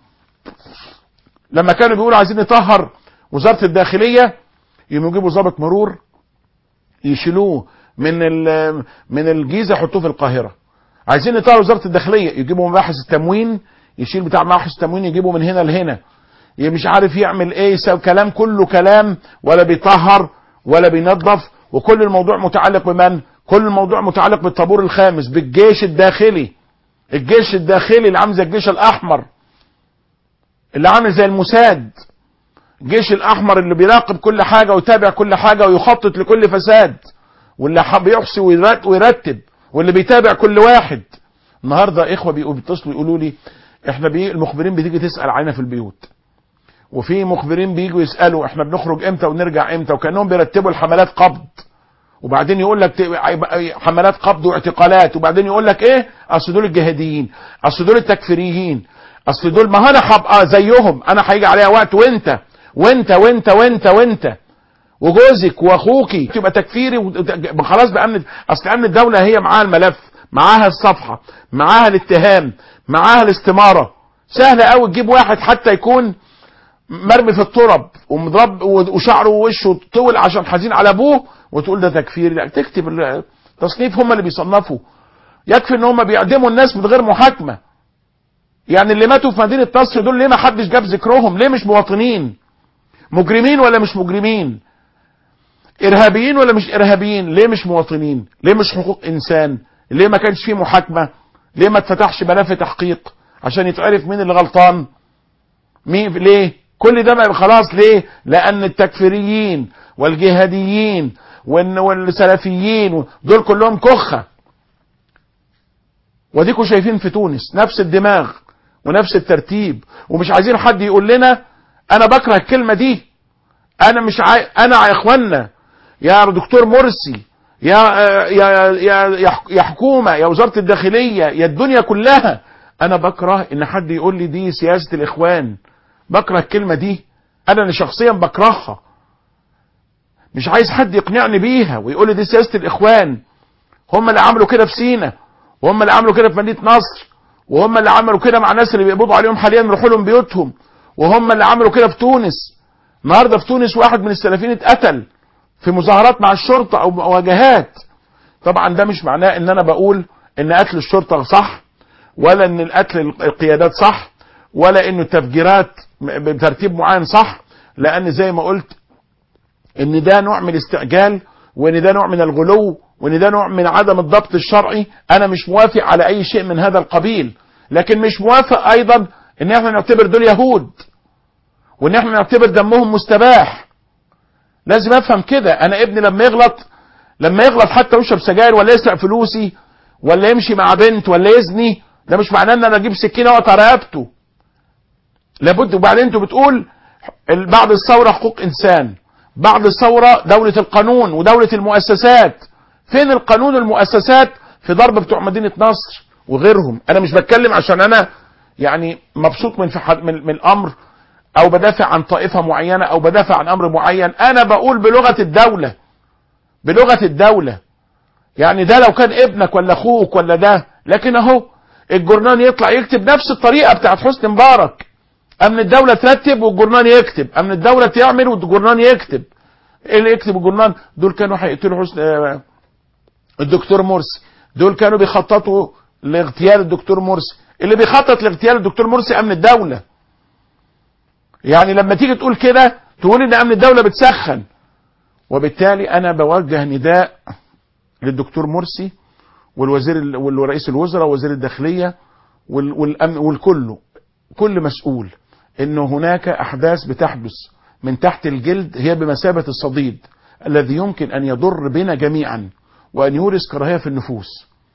لما كانوا بيقولوا عايزين نطهر وزاره الداخليه يقوموا يجيبوا ضابط مرور يشيلوه من ال- من الجيزه يحطوه في القاهره عايزين نطهر وزاره الداخليه يجيبوا مباحث التموين يشيل بتاع مباحث التموين يجيبه من هنا لهنا ي- مش عارف يعمل ايه يسوي كلام كله كلام ولا بيطهر ولا بينظف وكل الموضوع متعلق بمن كل الموضوع متعلق بالطابور الخامس بالجيش الداخلي الجيش الداخلي اللي عامل زي الجيش الاحمر اللي عامل زي الموساد الجيش الاحمر اللي بيراقب كل حاجه ويتابع كل حاجه ويخطط لكل فساد واللي حب يحصي ويرت- ويرتب واللي بيتابع كل واحد النهارده اخوه بيقوا- بيتصلوا يقولوا لي احنا بي المخبرين بتيجي تسال علينا في البيوت وفي مخبرين بيجوا يسالوا احنا بنخرج امتى ونرجع امتى وكانهم بيرتبوا الحملات قبض وبعدين يقول لك ت- حملات قبض واعتقالات وبعدين يقول لك ايه اصل دول الجهاديين اصل دول التكفيريين اصل دول ما انا هبقى زيهم انا هيجي عليها وقت وانت وانت وانت وانت وانت وجوزك واخوكي تبقى تكفيري وت- خلاص بقى امن اصل امن الدوله هي معاها الملف معاها الصفحه معاها الاتهام معاها الاستماره سهله قوي تجيب واحد حتى يكون مرمي في التراب ومضرب وشعره ووشه طول عشان حزين على ابوه وتقول ده تكفيري لا تكتب التصنيف هم اللي بيصنفوا يكفي ان هم بيعدموا الناس من غير محاكمه يعني اللي ماتوا في مدينه نصر دول ليه ما حدش جاب ذكرهم ليه مش مواطنين مجرمين ولا مش مجرمين ارهابيين ولا مش ارهابيين ليه مش مواطنين ليه مش حقوق انسان ليه ما كانش فيه محاكمه ليه ما اتفتحش ملف تحقيق عشان يتعرف مين اللي غلطان مين ليه كل ده بقى خلاص ليه لان التكفيريين والجهاديين والن- والسلفيين دول كلهم كخه وديكوا شايفين في تونس نفس الدماغ ونفس الترتيب ومش عايزين حد يقول لنا انا بكره الكلمه دي انا مش عاي... انا يا اخوانا يا دكتور مرسي يا يا يا يا يا حكومه يا وزاره الداخليه يا الدنيا كلها انا بكره ان حد يقول لي دي سياسه الاخوان بكره الكلمه دي انا اللي شخصيا بكرهها مش عايز حد يقنعني بيها ويقول لي دي سياسه الاخوان هم اللي عملوا كده في سينا وهم اللي عملوا كده في مدينه نصر وهم اللي عملوا كده مع الناس اللي بيقبضوا عليهم حاليا يروحوا لهم بيوتهم وهم اللي عملوا كده في تونس النهارده في تونس واحد من السلفيين اتقتل في مظاهرات مع الشرطه او مواجهات طبعا ده مش معناه ان انا بقول ان قتل الشرطه صح ولا ان القتل القيادات صح ولا انه التفجيرات بترتيب معين صح لان زي ما قلت ان ده نوع من الاستعجال وان ده نوع من الغلو وان ده نوع من عدم الضبط الشرعي انا مش موافق على اي شيء من هذا القبيل لكن مش موافق ايضا ان احنا نعتبر دول يهود وان احنا نعتبر دمهم مستباح لازم افهم كده انا ابني لما يغلط لما يغلط حتى يشرب سجاير ولا يسرق فلوسي ولا يمشي مع بنت ولا يزني ده مش معناه ان انا اجيب سكينه واقطع رقبته لابد وبعدين انتوا بتقول بعد الثوره حقوق انسان بعد الثوره دوله القانون ودوله المؤسسات فين القانون والمؤسسات في ضرب بتوع مدينه نصر وغيرهم انا مش بتكلم عشان انا يعني مبسوط من في حد من, من الامر او بدافع عن طائفه معينه او بدافع عن امر معين انا بقول بلغه الدوله بلغه الدوله يعني ده لو كان ابنك ولا اخوك ولا ده لكن اهو الجرنان يطلع يكتب نفس الطريقه بتاعت حسني مبارك امن الدوله ترتب والجرنان يكتب امن الدوله تعمل والجرنان يكتب ايه اللي يكتب الجرنان دول كانوا هيقتلوا حسني آه، الدكتور مرسي دول كانوا بيخططوا لاغتيال الدكتور مرسي اللي بيخطط لاغتيال الدكتور مرسي امن الدوله يعني لما تيجي تقول كده تقول ان امن الدوله بتسخن وبالتالي انا بوجه نداء للدكتور مرسي والوزير ال- والرئيس الوزراء ووزير الداخليه وال- والامن والكل كل مسؤول انه هناك احداث بتحدث من تحت الجلد هي بمثابه الصديد الذي يمكن ان يضر بنا جميعا وان يورث كراهيه في النفوس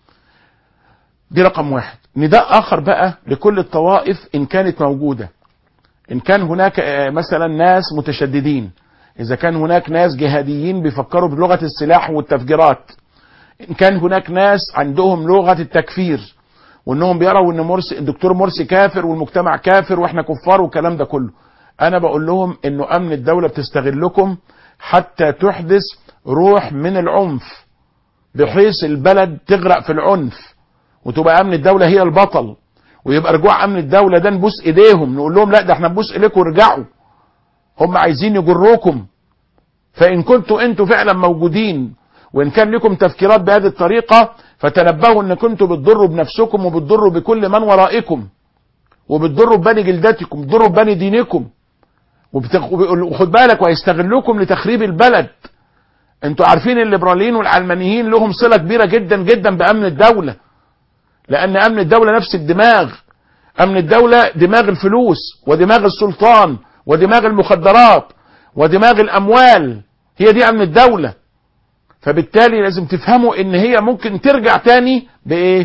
دي رقم واحد نداء اخر بقى لكل الطوائف ان كانت موجوده ان كان هناك آه، مثلا ناس متشددين اذا كان هناك ناس جهاديين بيفكروا بلغه السلاح والتفجيرات ان كان هناك ناس عندهم لغه التكفير وانهم بيروا ان مرسي الدكتور مرسي كافر والمجتمع كافر واحنا كفار والكلام ده كله انا بقول لهم انه امن الدوله بتستغلكم حتى تحدث روح من العنف بحيث البلد تغرق في العنف وتبقى امن الدوله هي البطل ويبقى رجوع امن الدوله ده نبوس ايديهم نقول لهم لا ده احنا نبوس ايديكم ورجعوا هم عايزين يجروكم فان كنتوا انتوا فعلا موجودين وان كان لكم تفكيرات بهذه الطريقه فتنبهوا ان كنتوا بتضروا بنفسكم وبتضروا بكل من ورائكم وبتضروا ببني جلدتكم بتضروا ببني دينكم وبتخ- وخد بالك وهيستغلوكم لتخريب البلد انتوا عارفين الليبراليين والعلمانيين لهم صله كبيره جدا جدا بامن الدوله لان امن الدوله نفس الدماغ امن الدوله دماغ الفلوس ودماغ السلطان ودماغ المخدرات ودماغ الاموال هي دي امن الدوله فبالتالي لازم تفهموا ان هي ممكن ترجع تاني بايه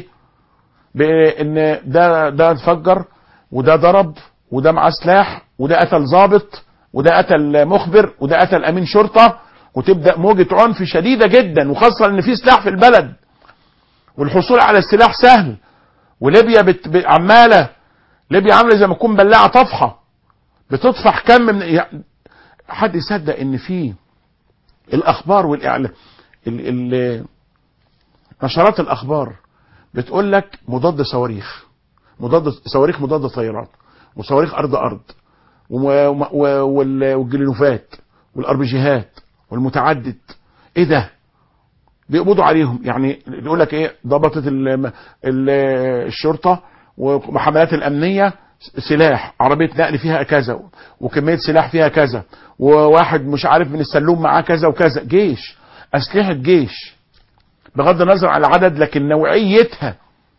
بان ده ده اتفجر وده ضرب وده معاه سلاح وده قتل ضابط وده قتل مخبر وده قتل امين شرطه وتبدا موجه عنف شديده جدا وخاصه ان في سلاح في البلد والحصول على السلاح سهل وليبيا بت... ب- عماله ليبيا عامله زي ما تكون بلاعه طفحه بتطفح كم من يعني حد يصدق ان في الاخبار والاعلام ال... ال... نشرات الاخبار بتقول لك مضاد صواريخ مضاد صواريخ مضاد طيران وصواريخ ارض ارض وم- وم- و- وال- والجلينوفات والاربجيهات والمتعدد ايه ده بيقبضوا عليهم يعني يقول لك ايه ضبطت ال ال الشرطه ومحاملات الامنيه سلاح عربيه نقل فيها كذا وكميه سلاح فيها كذا وواحد مش عارف من السلوم معاه كذا وكذا جيش اسلحه جيش بغض النظر على العدد لكن نوعيتها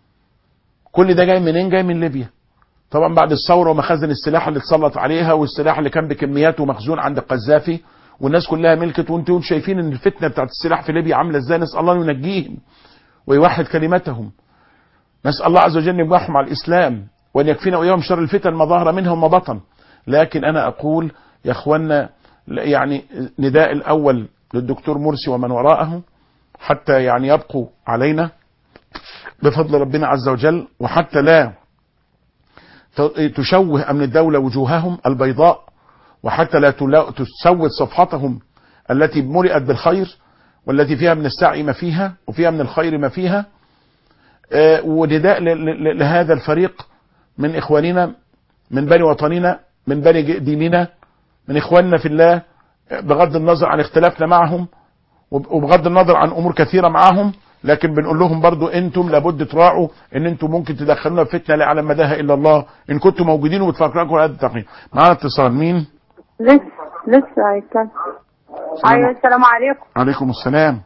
كل ده جاي منين جاي من ليبيا طبعا بعد الثوره ومخازن السلاح اللي اتسلط عليها والسلاح اللي كان بكمياته مخزون عند القذافي والناس كلها ملكت وانتم شايفين ان الفتنه بتاعت السلاح في ليبيا عامله ازاي نسال الله ان ينجيهم ويوحد كلمتهم نسال الله عز وجل ان يجمعهم على الاسلام وان يكفينا واياهم شر الفتن ما ظهر منها وما بطن لكن انا اقول يا اخوانا يعني نداء الاول للدكتور مرسي ومن وراءه حتى يعني يبقوا علينا بفضل ربنا عز وجل وحتى لا ت- تشوه امن الدوله وجوههم البيضاء وحتى لا تلا- تسود صفحتهم التي ملئت بالخير والتي فيها من السعي ما فيها وفيها من الخير ما فيها آه، ونداء ل- ل- لهذا الفريق من اخواننا من بني وطننا من بني ج- ديننا من اخواننا في الله آه، بغض النظر عن اختلافنا معهم وب- وبغض النظر عن امور كثيره معاهم لكن بنقول لهم برضو انتم لابد تراعوا ان انتم ممكن تدخلونا في فتنه لا يعلم مداها الا الله ان كنتم موجودين وبتفكروا على هذا التقييم معانا اتصال مين لسه لسه هيتكلم ايوه السلام عليكم عليكم السلام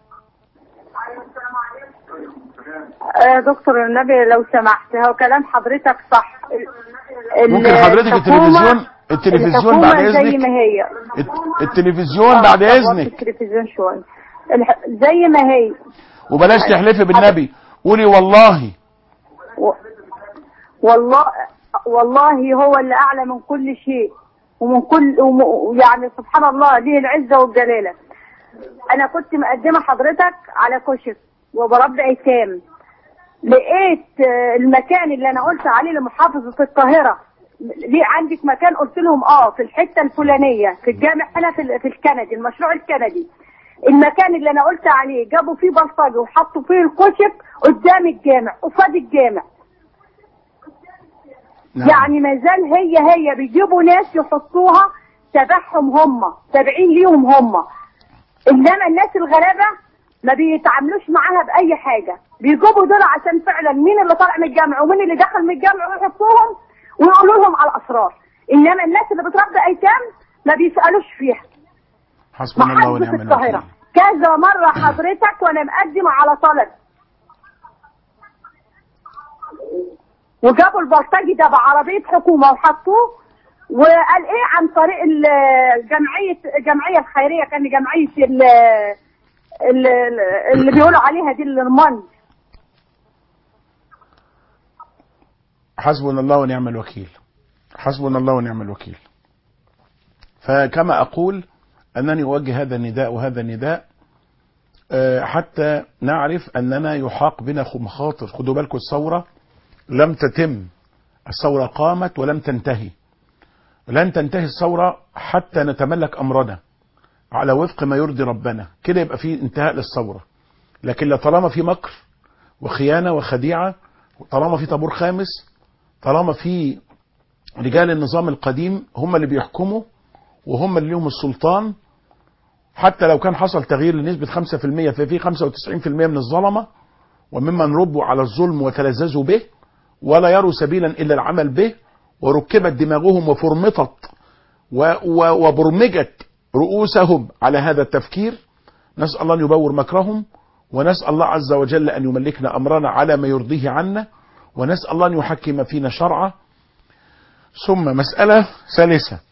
آه دكتور النبي لو سمحت هو كلام حضرتك صح ال- ممكن حضرتك الحكومة- التلفزيون التلفزيون الحكومة بعد زي اذنك ما هي الت- التلفزيون بعد آه، طب وطي اذنك التلفزيون شويه الح... زي ما هي وبلاش تحلفي بالنبي قولي والله و... والله والله هو اللي اعلى من كل شيء ومن كل وم... يعني سبحان الله ليه العزه والجلاله انا كنت مقدمه حضرتك على كشك وبربي ايتام لقيت آه، المكان اللي انا قلت عليه لمحافظه القاهره ليه عندك مكان قلت لهم اه في الحته الفلانيه في الجامع هنا في, ال- في الكندي المشروع الكندي المكان اللي انا قلت عليه جابوا فيه بلطجي وحطوا فيه الكشك قدام الجامع قصاد الجامع نعم. يعني ما زال هي هي بيجيبوا ناس يحطوها تبعهم هم تابعين ليهم هم انما الناس الغلابه ما بيتعاملوش معاها باي حاجه بيجيبوا دول عشان فعلا مين اللي طالع من الجامع ومين اللي دخل من الجامع ويحطوهم ويقولوا لهم على الاسرار انما الناس اللي بتربي ايتام ما بيسالوش فيها حسبنا الله محافظه ونعم القاهره الوكيل كذا مره حضرتك وانا مقدمه على طلب وجابوا البلطجي ده بعربيه حكومه وحطوه وقال ايه عن طريق ال- جمعيه الجمعيه الخيريه كان جمعيه ال- ال- اللي بيقولوا عليها دي الرمان حسبنا الله ونعم الوكيل حسبنا الله ونعم الوكيل فكما أقول أنني أوجه هذا النداء وهذا النداء آه، حتى نعرف أننا يحاق بنا مخاطر خدوا بالكم الثورة لم تتم الثورة قامت ولم تنتهي لن تنتهي الثورة حتى نتملك أمرنا على وفق ما يرضي ربنا كده يبقى في انتهاء للثورة لكن لا طالما في مكر وخيانة وخديعة طالما في طابور خامس طالما في رجال النظام القديم هم اللي بيحكموا وهم اللي لهم السلطان حتى لو كان حصل تغيير لنسبة 5% ففي 95% من الظلمة وممن ربوا على الظلم وتلذذوا به ولا يروا سبيلا إلا العمل به وركبت دماغهم وفرمطت و- و- وبرمجت رؤوسهم على هذا التفكير نسأل الله أن يبور مكرهم ونسأل الله عز وجل أن يملكنا أمرنا على ما يرضيه عنا ونسأل الله أن يحكم فينا شرعه ثم مسألة ثالثة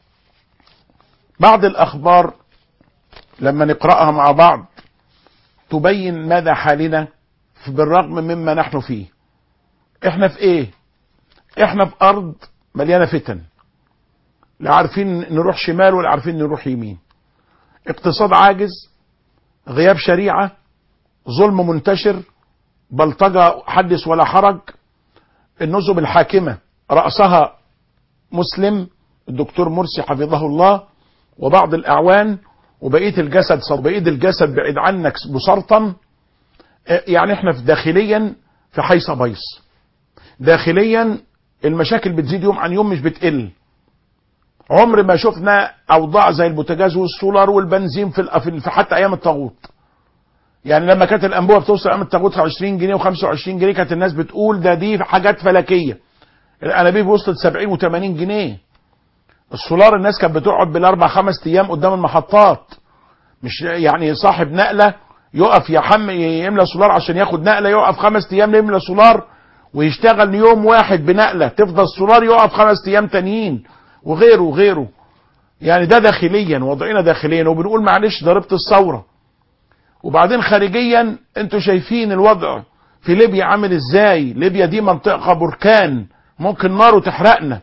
بعض الأخبار لما نقرأها مع بعض تبين مدى حالنا بالرغم مما نحن فيه احنا في ايه احنا في ارض مليانة فتن لا عارفين نروح شمال ولا عارفين نروح يمين اقتصاد عاجز غياب شريعة ظلم منتشر بلطجة حدث ولا حرج النظم الحاكمة رأسها مسلم الدكتور مرسي حفظه الله وبعض الأعوان وبقية الجسد بقية الجسد بعيد عنك بسرطا يعني احنا في داخليا في حيصة بيص داخليا المشاكل بتزيد يوم عن يوم مش بتقل عمر ما شفنا اوضاع زي البوتاجاز والسولار والبنزين في, الأ- في في حتى ايام الطاغوت يعني لما كانت الانبوبه بتوصل ايام الطاغوت 20 جنيه و25 جنيه كانت الناس بتقول ده دي حاجات فلكيه الانابيب وصلت 70 و80 جنيه السولار الناس كانت بتقعد بالاربع خمس ايام قدام المحطات مش يعني صاحب نقله يقف يحم يملى سولار عشان ياخد نقله يقف خمس ايام يملى سولار ويشتغل يوم واحد بنقله تفضل سولار يقف خمس ايام تانيين وغيره وغيره يعني ده داخليا وضعنا داخليا وبنقول معلش ضربت الثوره وبعدين خارجيا انتوا شايفين الوضع في ليبيا عامل ازاي ليبيا دي منطقه بركان ممكن نار تحرقنا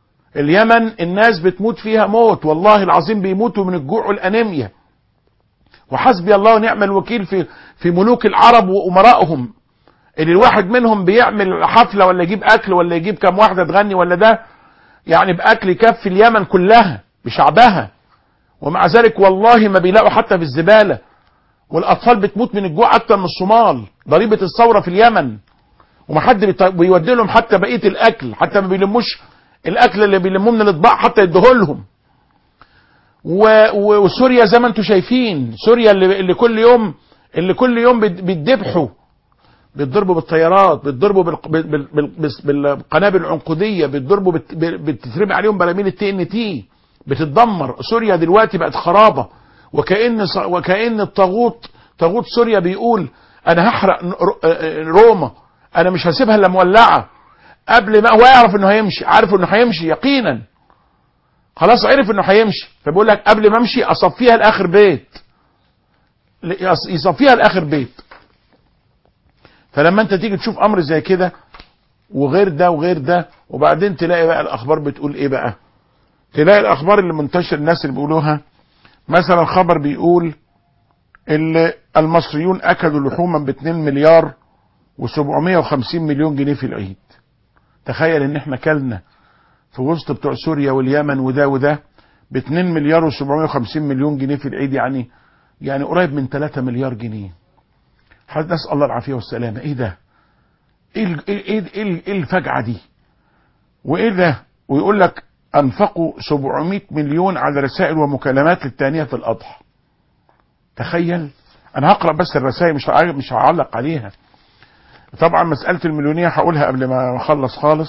اليمن الناس بتموت فيها موت والله العظيم بيموتوا من الجوع والانيميا وحسبي الله ونعم الوكيل في في ملوك العرب وامرائهم اللي الواحد منهم بيعمل حفله ولا يجيب اكل ولا يجيب كام واحده تغني ولا ده يعني باكل يكفي اليمن كلها بشعبها ومع ذلك والله ما بيلاقوا حتى في الزباله والاطفال بتموت من الجوع اكتر من الصومال ضريبه الثوره في اليمن وما حد بيط- بيودي لهم حتى بقيه الاكل حتى ما بيلموش الاكل اللي بيلموه من الاطباق حتى يديه لهم و- و- وسوريا زي ما انتم شايفين سوريا اللي, اللي كل يوم اللي كل يوم بيت- بيتذبحوا بيتضربوا بالطيارات بيتضربوا بالق- بال- بال- بال- بالقنابل العنقوديه بيتضربوا بت- بتترمي عليهم براميل التي ان تي بتتدمر سوريا دلوقتي بقت خرابه وكأن ص- وكأن الطاغوت طاغوت سوريا بيقول انا هحرق ن- رو- آه، روما انا مش هسيبها الا مولعه قبل ما هو يعرف انه هيمشي عارف انه هيمشي يقينا خلاص عرف انه هيمشي فبيقول لك قبل ما امشي اصفيها لاخر بيت ل- يص- يصفيها لاخر بيت فلما انت تيجي تشوف امر زي كده وغير ده وغير ده وبعدين تلاقي بقى الاخبار بتقول ايه بقى تلاقي الاخبار اللي منتشر الناس اللي بيقولوها مثلا خبر بيقول اللي المصريون اكلوا لحوما ب 2 مليار و750 مليون جنيه في العيد تخيل ان احنا كلنا في وسط بتوع سوريا واليمن وده وده ب 2 مليار و750 مليون جنيه في العيد يعني يعني قريب من 3 مليار جنيه حد نسال الله العافيه والسلامه ايه ده ايه ال- ايه ايه, إيه, إيه الفجعه دي وايه ده ويقول لك انفقوا 700 مليون على رسائل ومكالمات للتانية في الاضحى تخيل انا هقرا بس الرسائل مش هع- مش هعلق عليها طبعا مساله المليونيه هقولها قبل ما اخلص خالص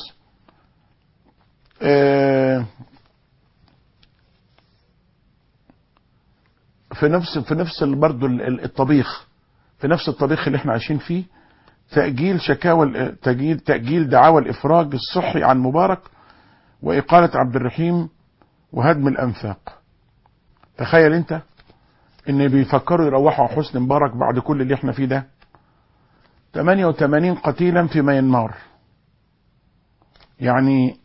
آه، في نفس في نفس برضه الطبيخ في نفس الطبيخ اللي احنا عايشين فيه تأجيل شكاوى ال- تأجيل تأجيل دعاوى الإفراج الصحي عن مبارك وإقالة عبد الرحيم وهدم الأنفاق تخيل أنت إن بيفكروا يروحوا على حسني مبارك بعد كل اللي احنا فيه ده 88 قتيلا في ميانمار يعني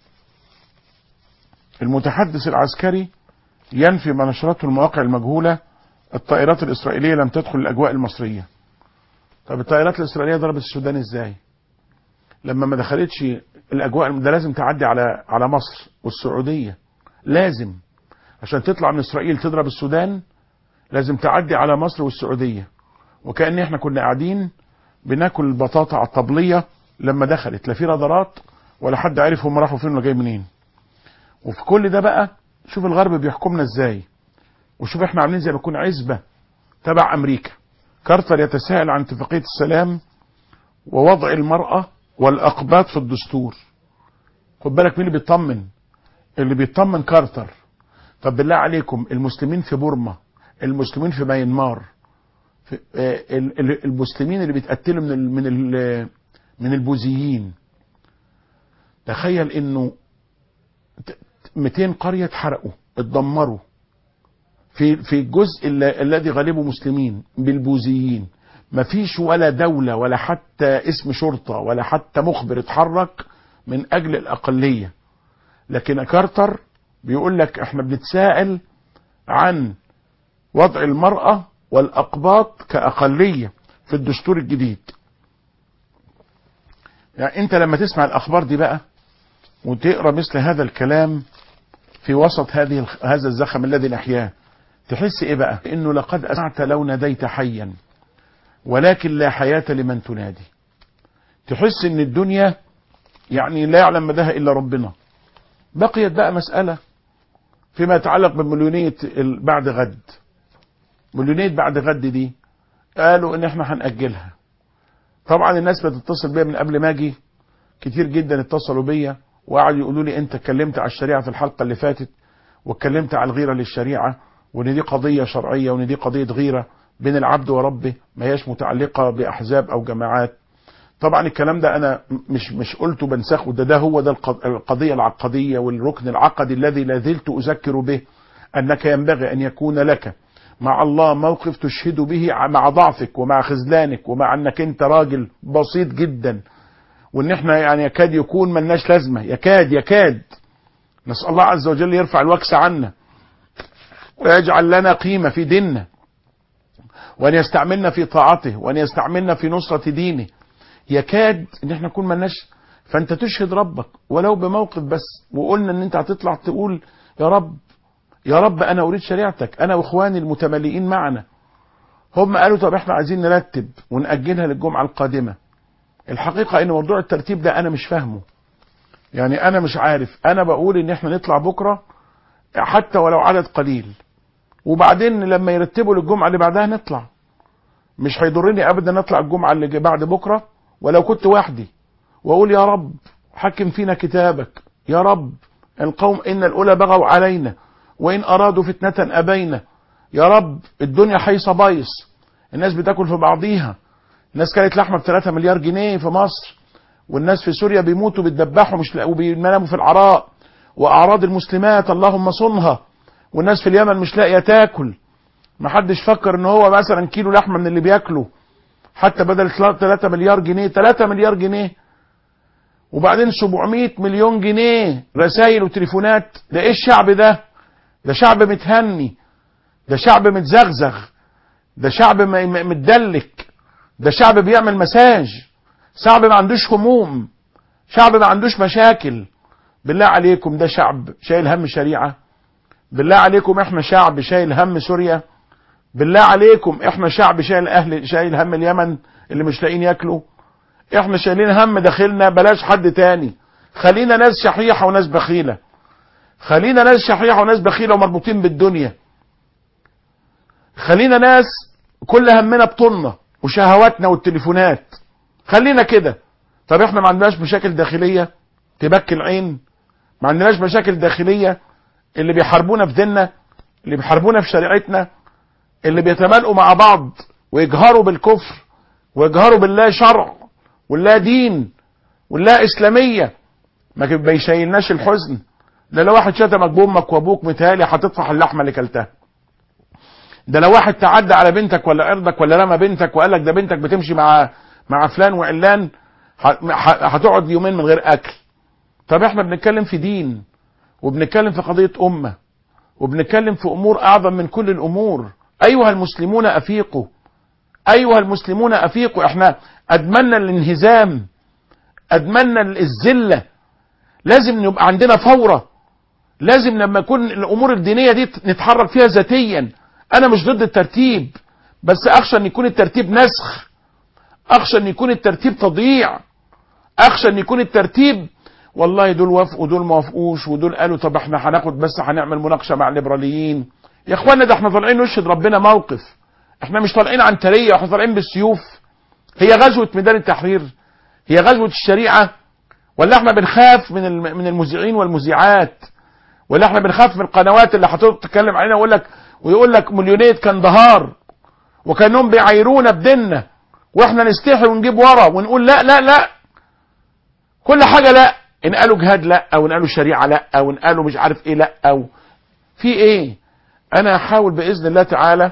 المتحدث العسكري ينفي ما نشرته المواقع المجهولة الطائرات الإسرائيلية لم تدخل الأجواء المصرية طب الطائرات الإسرائيلية ضربت السودان إزاي لما ما دخلتش الأجواء ده لازم تعدي على على مصر والسعودية لازم عشان تطلع من إسرائيل تضرب السودان لازم تعدي على مصر والسعودية وكأن احنا كنا قاعدين بناكل البطاطا على الطبلية لما دخلت لا في رادارات ولا حد عارف هم راحوا فين ولا جاي منين وفي كل ده بقى شوف الغرب بيحكمنا ازاي وشوف احنا عاملين زي ما نكون عزبة تبع امريكا كارتر يتساءل عن اتفاقية السلام ووضع المرأة والاقباط في الدستور خد بالك مين اللي بيطمن اللي بيطمن كارتر طب بالله عليكم المسلمين في بورما المسلمين في ميانمار في آه، ال- ال- المسلمين اللي بيتقتلوا من ال من ال من البوذيين تخيل انه ت- 200 قرية اتحرقوا اتدمروا في في الجزء ال- الذي غالبه مسلمين بالبوذيين مفيش ولا دولة ولا حتى اسم شرطة ولا حتى مخبر اتحرك من أجل الأقلية لكن كارتر بيقول لك احنا بنتساءل عن وضع المرأة والأقباط كأقلية في الدستور الجديد يعني انت لما تسمع الأخبار دي بقى وتقرأ مثل هذا الكلام في وسط هذه الخ- هذا الزخم الذي نحياه تحس ايه بقى انه لقد اسعت لو ناديت حيا ولكن لا حياة لمن تنادي تحس ان الدنيا يعني لا يعلم مداها الا ربنا بقيت بقى مسألة فيما يتعلق بمليونية ال- بعد غد مليونية بعد غد دي قالوا ان احنا هنأجلها طبعا الناس بتتصل بيا من قبل ما اجي كتير جدا اتصلوا بيا وقعدوا يقولوا لي انت اتكلمت على الشريعة في الحلقة اللي فاتت واتكلمت على الغيرة للشريعة وان دي قضية شرعية وان دي قضية غيرة بين العبد وربه ما هياش متعلقة بأحزاب أو جماعات طبعا الكلام ده أنا مش مش قلته بنسخه ده ده هو ده الق- القضية العقدية والركن العقدي الذي لا زلت أذكر به أنك ينبغي أن يكون لك مع الله موقف تشهد به ع- مع ضعفك ومع خذلانك ومع أنك أنت راجل بسيط جدا وان احنا يعني يكاد يكون ملناش لازمة يكاد يكاد نسأل الله عز وجل يرفع الوكس عنا ويجعل لنا قيمة في ديننا وأن يستعملنا في طاعته وأن يستعملنا في نصرة دينه يكاد ان احنا نكون ملناش فانت تشهد ربك ولو بموقف بس وقلنا ان انت هتطلع تقول يا رب يا رب انا اريد شريعتك انا واخواني المتملئين معنا هم قالوا طب احنا عايزين نرتب ونأجلها للجمعة القادمة الحقيقة ان موضوع الترتيب ده انا مش فاهمه يعني انا مش عارف انا بقول ان احنا نطلع بكرة حتى ولو عدد قليل وبعدين لما يرتبوا للجمعة اللي بعدها نطلع مش هيضرني ابدا نطلع الجمعة اللي بعد بكرة ولو كنت وحدي واقول يا رب حكم فينا كتابك يا رب القوم ان الاولى بغوا علينا وان ارادوا فتنة ابينا يا رب الدنيا حيصة بايص الناس بتاكل في بعضيها الناس كانت لحمة ب 3 مليار جنيه في مصر والناس في سوريا بيموتوا بيتدبحوا مش وبيناموا في العراء واعراض المسلمات اللهم صنها والناس في اليمن مش لاقيه تاكل محدش فكر ان هو مثلا كيلو لحمه من اللي بياكله حتى بدل 3 مليار جنيه 3 مليار جنيه وبعدين 700 مليون جنيه رسائل وتليفونات ده ايه الشعب ده ده شعب متهني ده شعب متزغزغ ده شعب متدلك ده شعب بيعمل مساج شعب ما عندوش هموم شعب ما عندوش مشاكل بالله عليكم ده شعب شايل هم شريعة بالله عليكم احنا شعب شايل هم سوريا بالله عليكم احنا شعب شايل اهل شايل هم اليمن اللي مش لاقيين ياكلوا احنا شايلين هم داخلنا بلاش حد تاني خلينا ناس شحيحة وناس بخيلة خلينا ناس شحيحة وناس بخيلة ومربوطين بالدنيا خلينا ناس كل همنا بطولنا وشهواتنا والتليفونات خلينا كده طب احنا ما عندناش مشاكل داخلية تبكي العين ما عندناش مشاكل داخلية اللي بيحاربونا في ديننا اللي بيحاربونا في شريعتنا اللي بيتمالئوا مع بعض ويجهروا بالكفر ويجهروا بالله شرع والله دين والله اسلامية ما بيشيلناش الحزن ده لو واحد شتمك بامك وابوك متهيألي هتطفح اللحمه اللي كلتها ده لو واحد تعدى على بنتك ولا عرضك ولا رمى بنتك وقال لك ده بنتك بتمشي مع مع فلان وعلان هتقعد يومين من غير اكل طب احنا بنتكلم في دين وبنتكلم في قضيه امه وبنتكلم في امور اعظم من كل الامور ايها المسلمون افيقوا ايها المسلمون افيقوا احنا ادمنا الانهزام ادمنا الذله لازم يبقى عندنا فوره لازم لما يكون الامور الدينيه دي نتحرك فيها ذاتيا انا مش ضد الترتيب بس اخشى ان يكون الترتيب نسخ اخشى ان يكون الترتيب تضييع اخشى ان يكون الترتيب والله دول وافقوا دول ما وافقوش ودول قالوا طب احنا هناخد بس هنعمل مناقشه مع الليبراليين يا اخوانا ده احنا طالعين نشهد ربنا موقف احنا مش طالعين عنتريه احنا طالعين بالسيوف هي غزوه ميدان التحرير هي غزوه الشريعه ولا احنا بنخاف من من المذيعين والمذيعات ولا احنا بنخاف من القنوات اللي هتتكلم علينا ويقول لك ويقول لك مليونيت كان دهار وكانهم بيعايرونا بديننا واحنا نستحي ونجيب ورا ونقول لا لا لا كل حاجه لا ان قالوا جهاد لا او ان قالوا شريعه لا او ان قالوا مش عارف ايه لا او في ايه انا هحاول باذن الله تعالى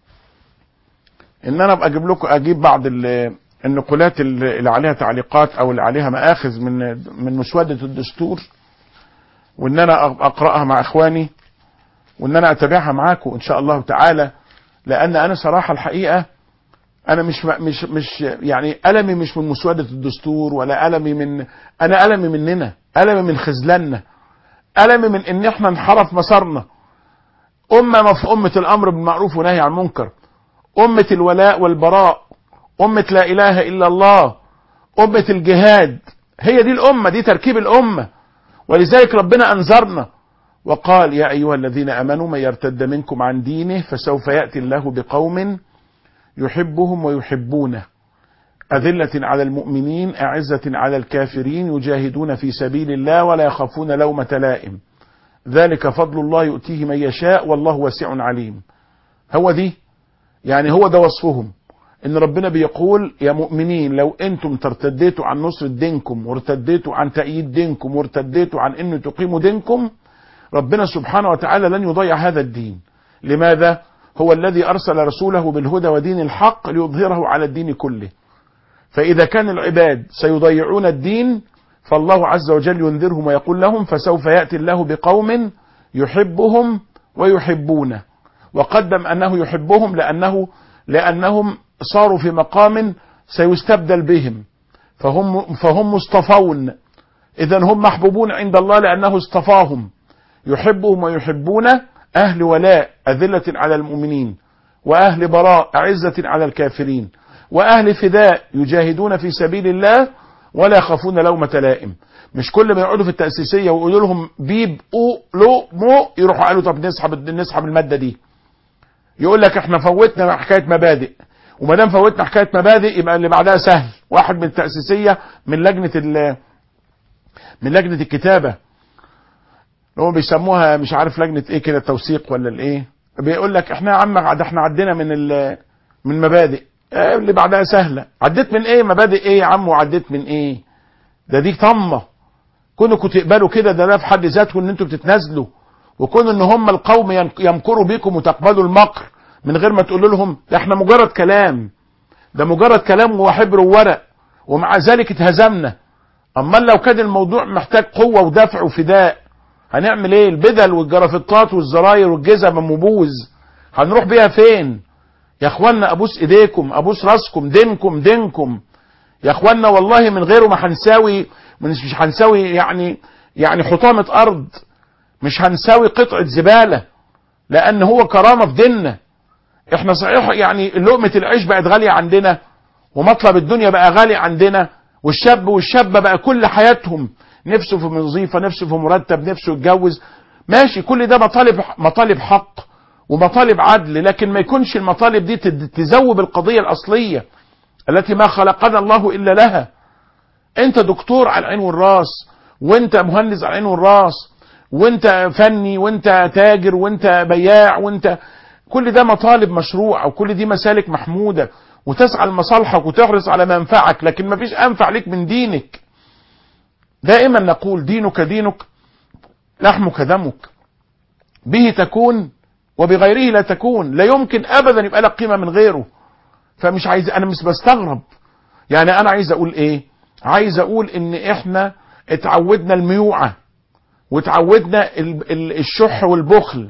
ان انا ابقى اجيب لكم اجيب بعض النقولات اللي عليها تعليقات او اللي عليها مآخذ من من مسودة الدستور وان انا اقراها مع اخواني وان انا اتابعها معاكم ان شاء الله تعالى لان انا صراحه الحقيقه انا مش مش مش يعني المي مش من مسوده الدستور ولا المي من انا المي مننا المي من خذلاننا المي من ان احنا انحرف مسارنا امه ما في امه الامر بالمعروف ونهي عن المنكر امه الولاء والبراء امه لا اله الا الله امه الجهاد هي دي الامه دي تركيب الامه ولذلك ربنا انذرنا وقال يا أيها الذين أمنوا من يرتد منكم عن دينه فسوف يأتي الله بقوم يحبهم ويحبونه أذلة على المؤمنين أعزة على الكافرين يجاهدون في سبيل الله ولا يخافون لومة لائم ذلك فضل الله يؤتيه من يشاء والله واسع عليم هو دي يعني هو ده وصفهم ان ربنا بيقول يا مؤمنين لو انتم ترتديتوا عن نصر دينكم وارتديتوا عن تأييد دينكم وارتديتوا عن ان تقيموا دينكم ربنا سبحانه وتعالى لن يضيع هذا الدين لماذا هو الذي أرسل رسوله بالهدى ودين الحق ليظهره على الدين كله فإذا كان العباد سيضيعون الدين فالله عز وجل ينذرهم ويقول لهم فسوف يأتي الله بقوم يحبهم ويحبونه وقدم أنه يحبهم لأنه لأنهم صاروا في مقام سيستبدل بهم فهم فهم مصطفون إذا هم محبوبون عند الله لأنه اصطفاهم يحبهم ويحبون أهل ولاء أذلة على المؤمنين وأهل براء أعزة على الكافرين وأهل فداء يجاهدون في سبيل الله ولا يخافون لومة لائم مش كل ما يقعدوا في التأسيسية ويقولوا لهم بيب أو لو مو يروحوا قالوا طب نسحب نسحب المادة دي يقول لك احنا فوتنا حكاية مبادئ وما دام فوتنا حكاية مبادئ يبقى اللي بعدها سهل واحد من التأسيسية من لجنة ال من لجنة الكتابة اللي هم بيسموها مش عارف لجنة ايه كده التوثيق ولا الايه بيقول لك احنا يا عم عد- احنا عدينا من ال من مبادئ اه اللي بعدها سهلة عديت من ايه مبادئ ايه يا عم وعديت من ايه ده دي طمة كونكم تقبلوا كده ده ده في حد ذاته ان انتوا بتتنازلوا وكون ان هم القوم ين- يمكروا بيكم وتقبلوا المكر من غير ما تقولوا لهم ده احنا مجرد كلام ده مجرد كلام وحبر وورق ومع ذلك اتهزمنا اما لو كان الموضوع محتاج قوة ودفع وفداء هنعمل ايه البدل والجرافطات والزراير والجزم المبوز هنروح بيها فين يا اخوانا ابوس ايديكم ابوس راسكم دينكم دينكم يا اخوانا والله من غيره ما هنساوي مش مش هنساوي يعني يعني حطامة ارض مش هنساوي قطعة زبالة لان هو كرامة في ديننا احنا صحيح يعني لقمة العيش بقت غالية عندنا ومطلب الدنيا بقى غالي عندنا والشاب والشابة بقى كل حياتهم نفسه في وظيفة نفسه في مرتب نفسه يتجوز ماشي كل ده مطالب مطالب حق ومطالب عدل لكن ما يكونش المطالب دي تد- تزوب القضية الأصلية التي ما خلقنا الله إلا لها انت دكتور على العين والراس وانت مهندس على العين والراس وانت فني وانت تاجر وانت بياع وانت كل ده مطالب مشروعة وكل دي مسالك محمودة وتسعى لمصالحك وتحرص على منفعك لكن مفيش أنفع لك من دينك دائما نقول دينك دينك لحمك دمك به تكون وبغيره لا تكون لا يمكن أبدا يبقى لك قيمة من غيره فمش عايز أنا مش بستغرب يعني أنا عايز أقول إيه عايز أقول إن إحنا اتعودنا الميوعة وتعودنا ال- ال- الشح والبخل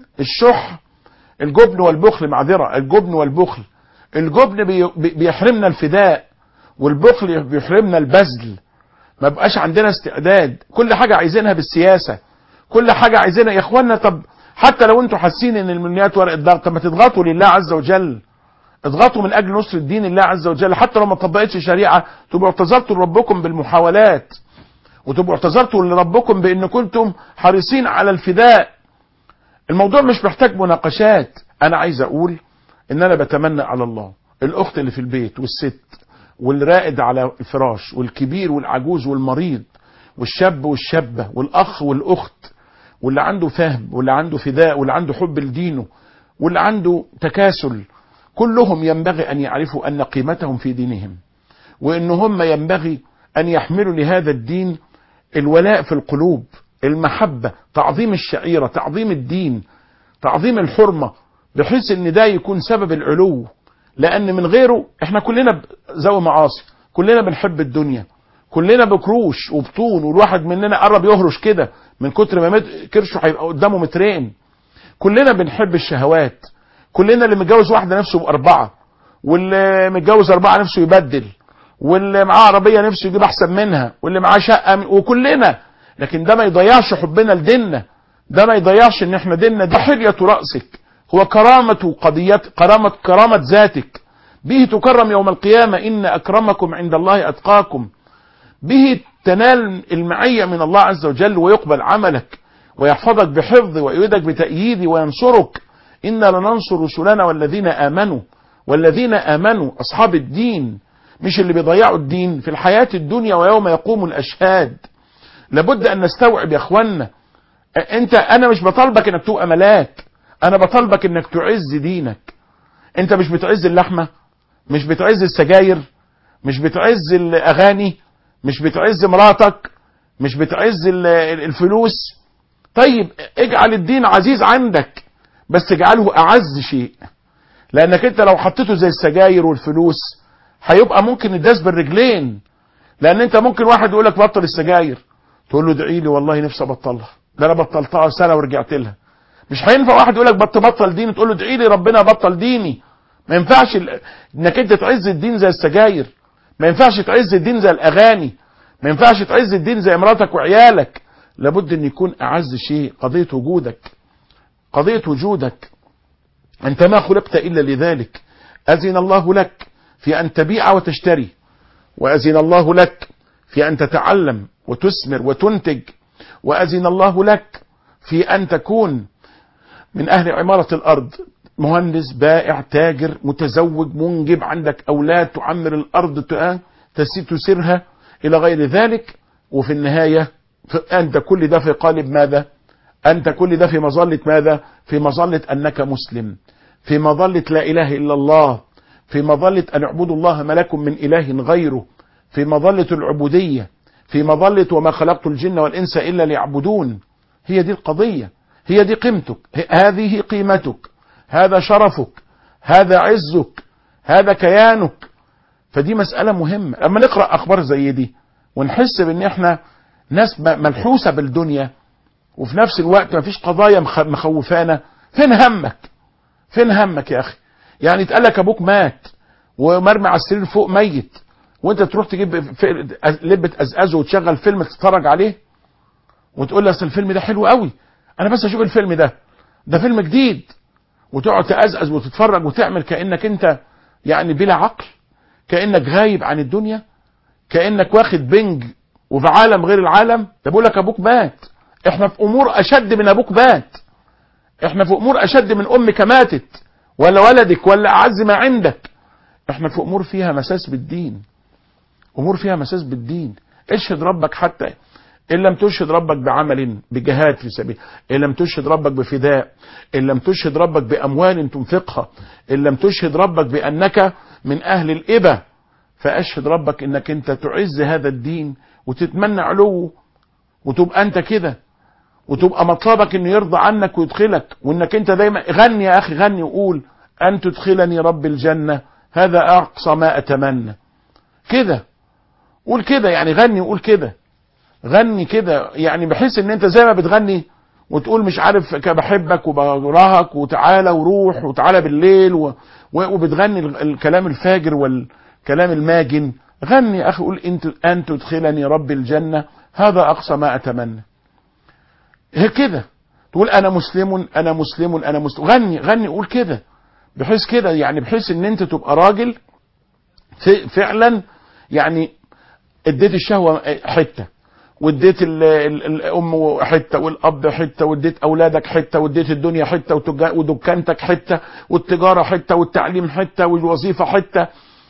فالشح الجبن والبخل معذرة الجبن والبخل الجبن بي- بي- بيحرمنا الفداء والبخل بيحرمنا البذل ما بقاش عندنا استعداد كل حاجة عايزينها بالسياسة كل حاجة عايزينها يا اخوانا طب حتى لو انتوا حاسين ان المنيات ورق الضغط طب ما تضغطوا لله عز وجل اضغطوا من اجل نصر الدين الله عز وجل حتى لو ما طبقتش شريعة تبقوا اعتذرتوا لربكم بالمحاولات وتبقوا اعتذرتوا لربكم بان كنتم حريصين على الفداء الموضوع مش محتاج مناقشات انا عايز اقول ان انا بتمنى على الله الاخت اللي في البيت والست والرائد على الفراش والكبير والعجوز والمريض والشاب والشابة والاخ والاخت واللي عنده فهم واللي عنده فداء واللي عنده حب لدينه واللي عنده تكاسل كلهم ينبغي ان يعرفوا ان قيمتهم في دينهم وان هم ينبغي ان يحملوا لهذا الدين الولاء في القلوب المحبة تعظيم الشعيرة تعظيم الدين تعظيم الحرمة بحيث ان ده يكون سبب العلو لان من غيره احنا كلنا ذوي معاصي كلنا بنحب الدنيا كلنا بكروش وبطون والواحد مننا قرب يهرش كده من كتر ما مت- كرشه هيبقى قدامه مترين كلنا بنحب الشهوات كلنا اللي متجوز واحدة نفسه بأربعة واللي متجوز أربعة نفسه يبدل واللي معاه عربية نفسه يجيب أحسن منها واللي معاه شقة من- وكلنا لكن ده ما يضيعش حبنا لديننا ده ما يضيعش ان احنا ديننا ده حلية رأسك هو كرامة قضيات كرامة كرامة ذاتك به تكرم يوم القيامة إن أكرمكم عند الله أتقاكم به تنال المعية من الله عز وجل ويقبل عملك ويحفظك بحفظ ويؤيدك بتأييد وينصرك إنا لننصر رسلنا والذين آمنوا والذين آمنوا أصحاب الدين مش اللي بيضيعوا الدين في الحياة الدنيا ويوم يقوم الأشهاد لابد أن نستوعب يا أخوانا أنت أنا مش بطالبك أنك تبقى ملاك أنا بطالبك أنك تعز دينك أنت مش بتعز اللحمة مش بتعز السجاير مش بتعز الأغاني مش بتعز مراتك مش بتعز ال- ال- الفلوس طيب اجعل الدين عزيز عندك بس اجعله أعز شيء لأنك أنت لو حطيته زي السجاير والفلوس هيبقى ممكن الداس بالرجلين لأن أنت ممكن واحد يقول لك بطل السجاير تقول له ادعي لي والله نفسي ابطلها ده انا بطلتها سنه ورجعت لها مش هينفع واحد يقول لك بط بطل ديني تقول له ادعي لي ربنا بطل ديني ما ينفعش ال- انك انت تعز الدين زي السجاير ما ينفعش تعز الدين زي الاغاني ما ينفعش تعز الدين زي مراتك وعيالك لابد ان يكون اعز شيء قضية وجودك قضية وجودك انت ما خلقت الا لذلك اذن الله لك في ان تبيع وتشتري واذن الله لك في ان تتعلم وتثمر وتنتج واذن الله لك في ان تكون من اهل عمارة الارض مهندس بائع تاجر متزوج منجب عندك اولاد تعمر الارض ت- تسي- تسيرها الى غير ذلك وفي النهاية ف- انت كل ده في قالب ماذا انت كل ده في مظلة ماذا في مظلة انك مسلم في مظلة لا اله الا الله في مظلة ان اعبدوا الله ما لكم من اله غيره في مظلة العبودية في مظلة وما خلقت الجن والانس الا ليعبدون هي دي القضية هي دي قيمتك ه- هذه قيمتك هذا شرفك هذا عزك هذا كيانك فدي مسألة مهمة اما نقرأ اخبار زي دي ونحس بان احنا ناس م- ملحوسة بالدنيا وفي نفس الوقت مفيش قضايا مخ- مخوفانا فين همك فين همك يا اخي يعني اتقال لك ابوك مات ومرمي على السرير فوق ميت وانت تروح تجيب في- لبة ازازه وتشغل فيلم تتفرج عليه وتقول لي اصل الفيلم ده حلو قوي انا بس اشوف الفيلم ده ده فيلم جديد وتقعد تأزأز وتتفرج وتعمل كأنك انت يعني بلا عقل كأنك غايب عن الدنيا كأنك واخد بنج وفي عالم غير العالم ده بقول لك ابوك مات احنا في امور اشد من ابوك مات احنا في امور اشد من امك ماتت ولا ولدك ولا اعز ما عندك احنا في امور فيها مساس بالدين امور فيها مساس بالدين اشهد ربك حتى ان لم تشهد ربك بعمل بجهاد في سبيل ان لم تشهد ربك بفداء ان لم تشهد ربك باموال تنفقها ان لم تشهد ربك بانك من اهل الابه فاشهد ربك انك انت تعز هذا الدين وتتمنى علوه وتبقى انت كده وتبقى مطلبك انه يرضى عنك ويدخلك وانك انت دايما غني يا اخي غني وقول ان تدخلني رب الجنة هذا اقصى ما اتمنى كده قول كده يعني غني وقول كده غني كده يعني بحيث ان انت زي ما بتغني وتقول مش عارف ك- بحبك وبراهك وتعالى وروح وتعالى بالليل و... و- وبتغني ال- الكلام الفاجر والكلام الماجن غني يا اخي قول انت ان تدخلني رب الجنة هذا اقصى ما اتمنى هي كده تقول انا مسلم انا مسلم انا مسلم غني غني قول كده بحيث كده يعني بحيث ان انت تبقى راجل ف- فعلا يعني اديت الشهوة حتة واديت ال- ال- الام حتة والاب حتة واديت اولادك حتة واديت الدنيا حتة وتجا- ودكانتك حتة والتجارة حتة والتعليم حتة والوظيفة حتة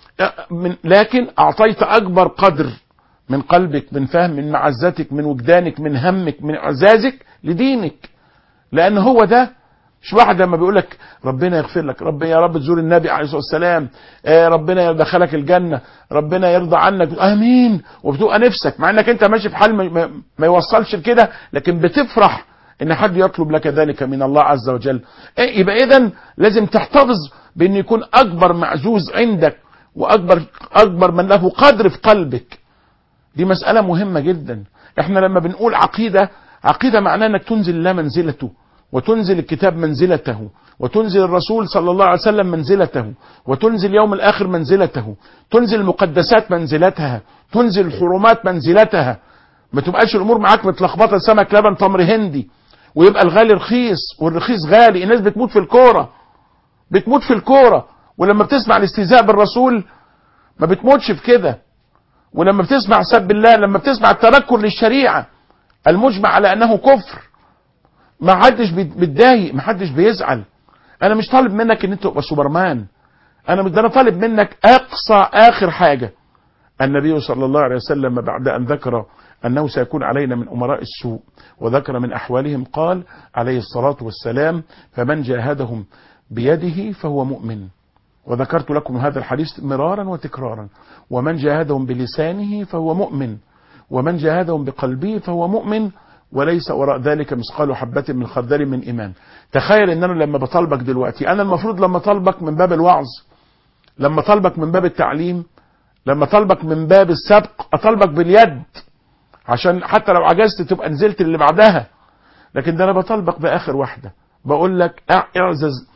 من لكن اعطيت اكبر قدر من قلبك من فهم من معزتك من وجدانك من همك من اعزازك لدينك لان هو ده مش واحد لما بيقول لك ربنا يغفر لك ربنا يا رب تزور النبي عليه الصلاه والسلام آه ربنا يدخلك الجنه ربنا يرضى عنك امين وبتبقى نفسك مع انك انت ماشي في حال ما, ما, ما يوصلش لكده لكن بتفرح ان حد يطلب لك ذلك من الله عز وجل إيه يبقى اذا لازم تحتفظ بان يكون اكبر معزوز عندك واكبر اكبر من له قدر في قلبك دي مسألة مهمة جدا احنا لما بنقول عقيدة عقيدة معناه انك تنزل الله منزلته وتنزل الكتاب منزلته وتنزل الرسول صلى الله عليه وسلم منزلته وتنزل يوم الاخر منزلته تنزل المقدسات منزلتها تنزل الحرمات منزلتها ما تبقاش الامور معاك متلخبطه سمك لبن تمر هندي ويبقى الغالي رخيص والرخيص غالي الناس بتموت في الكوره بتموت في الكوره ولما بتسمع الاستهزاء بالرسول ما بتموتش في كده ولما بتسمع سب الله لما بتسمع التنكر للشريعة المجمع على انه كفر ما حدش بيتضايق ما حدش بيزعل انا مش طالب منك ان انت تبقى سوبرمان انا مش ده انا طالب منك اقصى اخر حاجة النبي صلى الله عليه وسلم بعد ان ذكر انه سيكون علينا من امراء السوء وذكر من احوالهم قال عليه الصلاة والسلام فمن جاهدهم بيده فهو مؤمن وذكرت لكم هذا الحديث مرارا وتكرارا ومن جاهدهم بلسانه فهو مؤمن ومن جاهدهم بقلبه فهو مؤمن وليس وراء ذلك مثقال حبة من خردل من إيمان تخيل ان انا لما بطالبك دلوقتي انا المفروض لما طالبك من باب الوعظ لما طالبك من باب التعليم لما طالبك من باب السبق اطالبك باليد عشان حتى لو عجزت تبقى نزلت اللي بعدها لكن ده انا بطالبك باخر واحدة بقول لك اعزز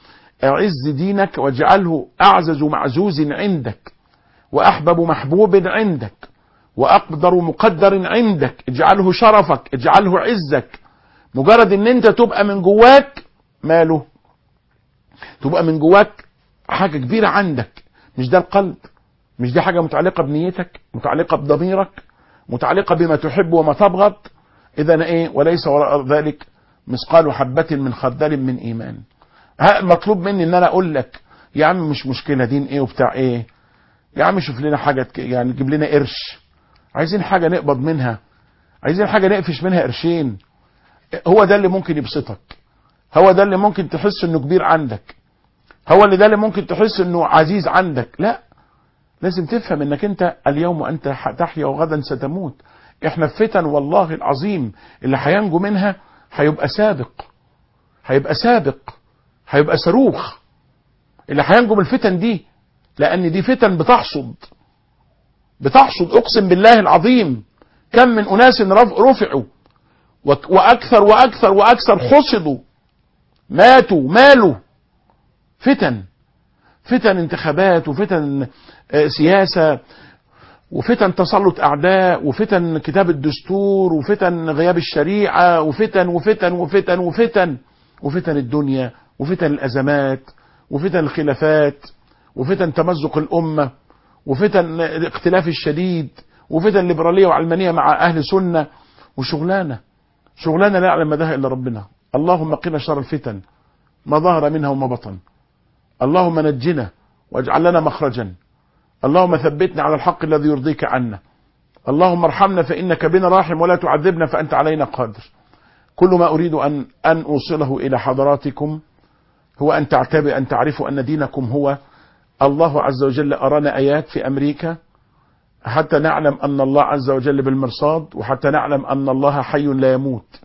اعز دينك واجعله اعزز معزوز عندك واحبب محبوب عندك واقدر مقدر عندك اجعله شرفك اجعله عزك مجرد ان انت تبقى من جواك ماله تبقى من جواك حاجة كبيرة عندك مش ده القلب مش دي حاجة متعلقة بنيتك متعلقة بضميرك متعلقة بما تحب وما تبغض اذا ايه وليس وراء ذلك مثقال حبة من خردل من ايمان ها المطلوب مني ان انا اقول لك يا عم مش مشكلة دين ايه وبتاع ايه يا عم شوف لنا حاجة تك- يعني جيب لنا قرش عايزين حاجة نقبض منها عايزين حاجة نقفش منها قرشين هو ده اللي ممكن يبسطك هو ده اللي ممكن تحس انه كبير عندك هو اللي ده اللي ممكن تحس انه عزيز عندك لا لازم تفهم انك انت اليوم انت ح- تحيا وغدا ستموت احنا في فتن والله العظيم اللي هينجو منها هيبقى سابق هيبقى سابق هيبقى صاروخ اللي هينجو من الفتن دي لان دي فتن بتحصد بتحصد اقسم بالله العظيم كم من اناس رف- رفعوا وك- واكثر واكثر واكثر حصدوا ماتوا مالوا فتن فتن انتخابات وفتن آه، سياسة وفتن تسلط أعداء وفتن كتاب الدستور وفتن غياب الشريعة وفتن وفتن وفتن وفتن وفتن الدنيا وفتن الأزمات وفتن الخلافات وفتن تمزق الأمة وفتن الاختلاف الشديد وفتن ليبرالية وعلمانية مع أهل سنة وشغلانة شغلانة لا يعلم مداها إلا ربنا اللهم قنا شر الفتن ما ظهر منها وما بطن اللهم نجنا واجعل لنا مخرجا اللهم ثبتنا على الحق الذي يرضيك عنا اللهم ارحمنا فإنك بنا راحم ولا تعذبنا فأنت علينا قادر كل ما أريد أن أن أوصله إلى حضراتكم هو أن تعتبر أن تعرفوا أن دينكم هو الله عز وجل أرانا آيات في أمريكا حتى نعلم أن الله عز وجل بالمرصاد وحتى نعلم أن الله حي لا يموت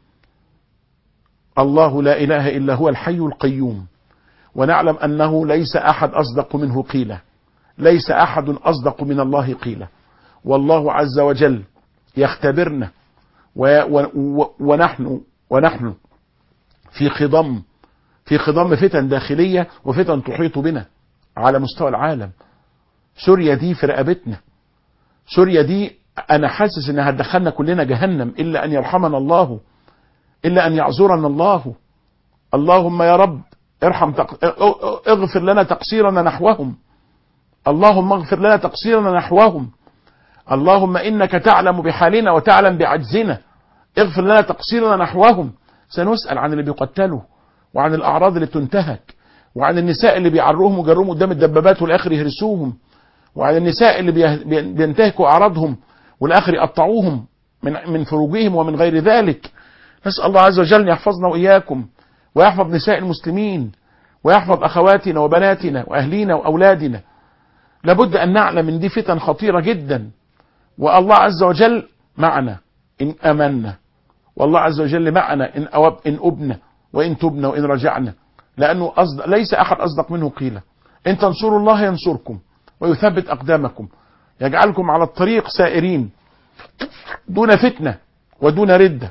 الله لا إله إلا هو الحي القيوم ونعلم أنه ليس أحد أصدق منه قيلة ليس أحد أصدق من الله قيلة والله عز وجل يختبرنا و و و ونحن ونحن في خضم في خضم فتن داخلية وفتن تحيط بنا على مستوى العالم سوريا دي في رقبتنا سوريا دي أنا حاسس إنها هتدخلنا كلنا جهنم إلا أن يرحمنا الله إلا أن يعذرنا الله اللهم يا رب ارحم تق... اغفر لنا تقصيرنا نحوهم اللهم اغفر لنا تقصيرنا نحوهم اللهم انك تعلم بحالنا وتعلم بعجزنا اغفر لنا تقصيرنا نحوهم سنسأل عن اللي بيقتلوا وعن الاعراض اللي بتنتهك وعن النساء اللي بيعروهم وجروهم قدام الدبابات والاخر يهرسوهم وعن النساء اللي بيه- بي- بينتهكوا اعراضهم والاخر يقطعوهم من من فروجهم ومن غير ذلك نسأل الله عز وجل ان يحفظنا واياكم ويحفظ نساء المسلمين ويحفظ اخواتنا وبناتنا واهلينا واولادنا لابد ان نعلم ان دي فتن خطيره جدا والله عز وجل معنا ان امنا والله عز وجل معنا ان أوب ان ابنا وان تبنا وان رجعنا لانه أصدق ليس احد اصدق منه قيل ان تنصروا الله ينصركم ويثبت اقدامكم يجعلكم على الطريق سائرين دون فتنه ودون رده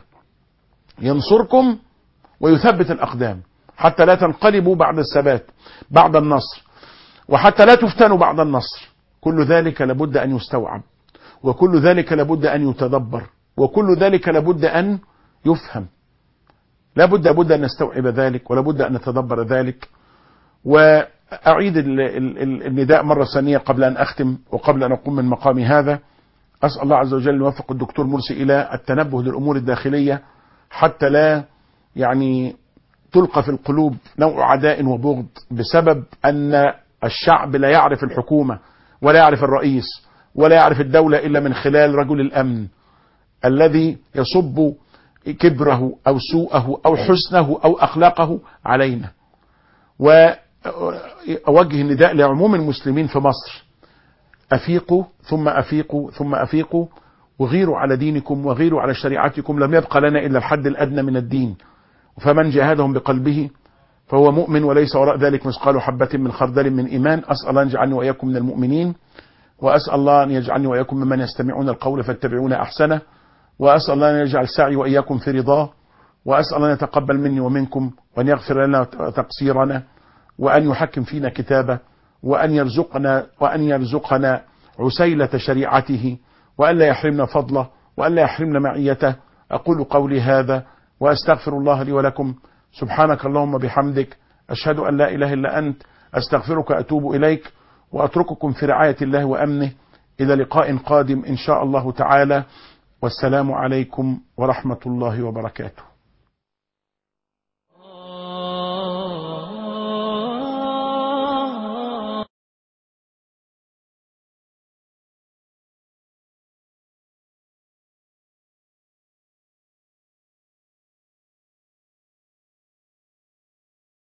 ينصركم ويثبت الاقدام حتى لا تنقلبوا بعد الثبات بعد النصر وحتى لا تفتنوا بعد النصر كل ذلك لابد ان يستوعب وكل ذلك لابد ان يتدبر وكل ذلك لابد ان يفهم لابد لابد ان نستوعب ذلك ولابد ان نتدبر ذلك واعيد ال- ال- ال- النداء مره ثانيه قبل ان اختم وقبل ان اقوم من مقامي هذا اسال الله عز وجل ان يوفق الدكتور مرسي الى التنبه للامور الداخليه حتى لا يعني تلقى في القلوب نوع عداء وبغض بسبب ان الشعب لا يعرف الحكومه ولا يعرف الرئيس ولا يعرف الدوله الا من خلال رجل الامن الذي يصب كبره او سوءه او حسنه او اخلاقه علينا واوجه النداء لعموم المسلمين في مصر افيقوا ثم افيقوا ثم افيقوا وغيروا على دينكم وغيروا على شريعتكم لم يبق لنا الا الحد الادنى من الدين فمن جاهدهم بقلبه فهو مؤمن وليس وراء ذلك مثقال حبة من خردل من إيمان أسأل الله أن يجعلني وإياكم من المؤمنين وأسأل الله أن يجعلني وإياكم ممن يستمعون القول فاتبعون أحسنه وأسأل الله أن يجعل سعي وإياكم في رضاه وأسأل أن يتقبل مني ومنكم وأن يغفر لنا تقصيرنا وأن يحكم فينا كتابه وأن يرزقنا وأن يرزقنا عسيلة شريعته وأن لا يحرمنا فضله وأن لا يحرمنا معيته أقول قولي هذا وأستغفر الله لي ولكم سبحانك اللهم بحمدك أشهد أن لا إله إلا أنت أستغفرك أتوب إليك وأترككم في رعاية الله وأمنه إلى لقاء قادم إن شاء الله تعالى والسلام عليكم ورحمة الله وبركاته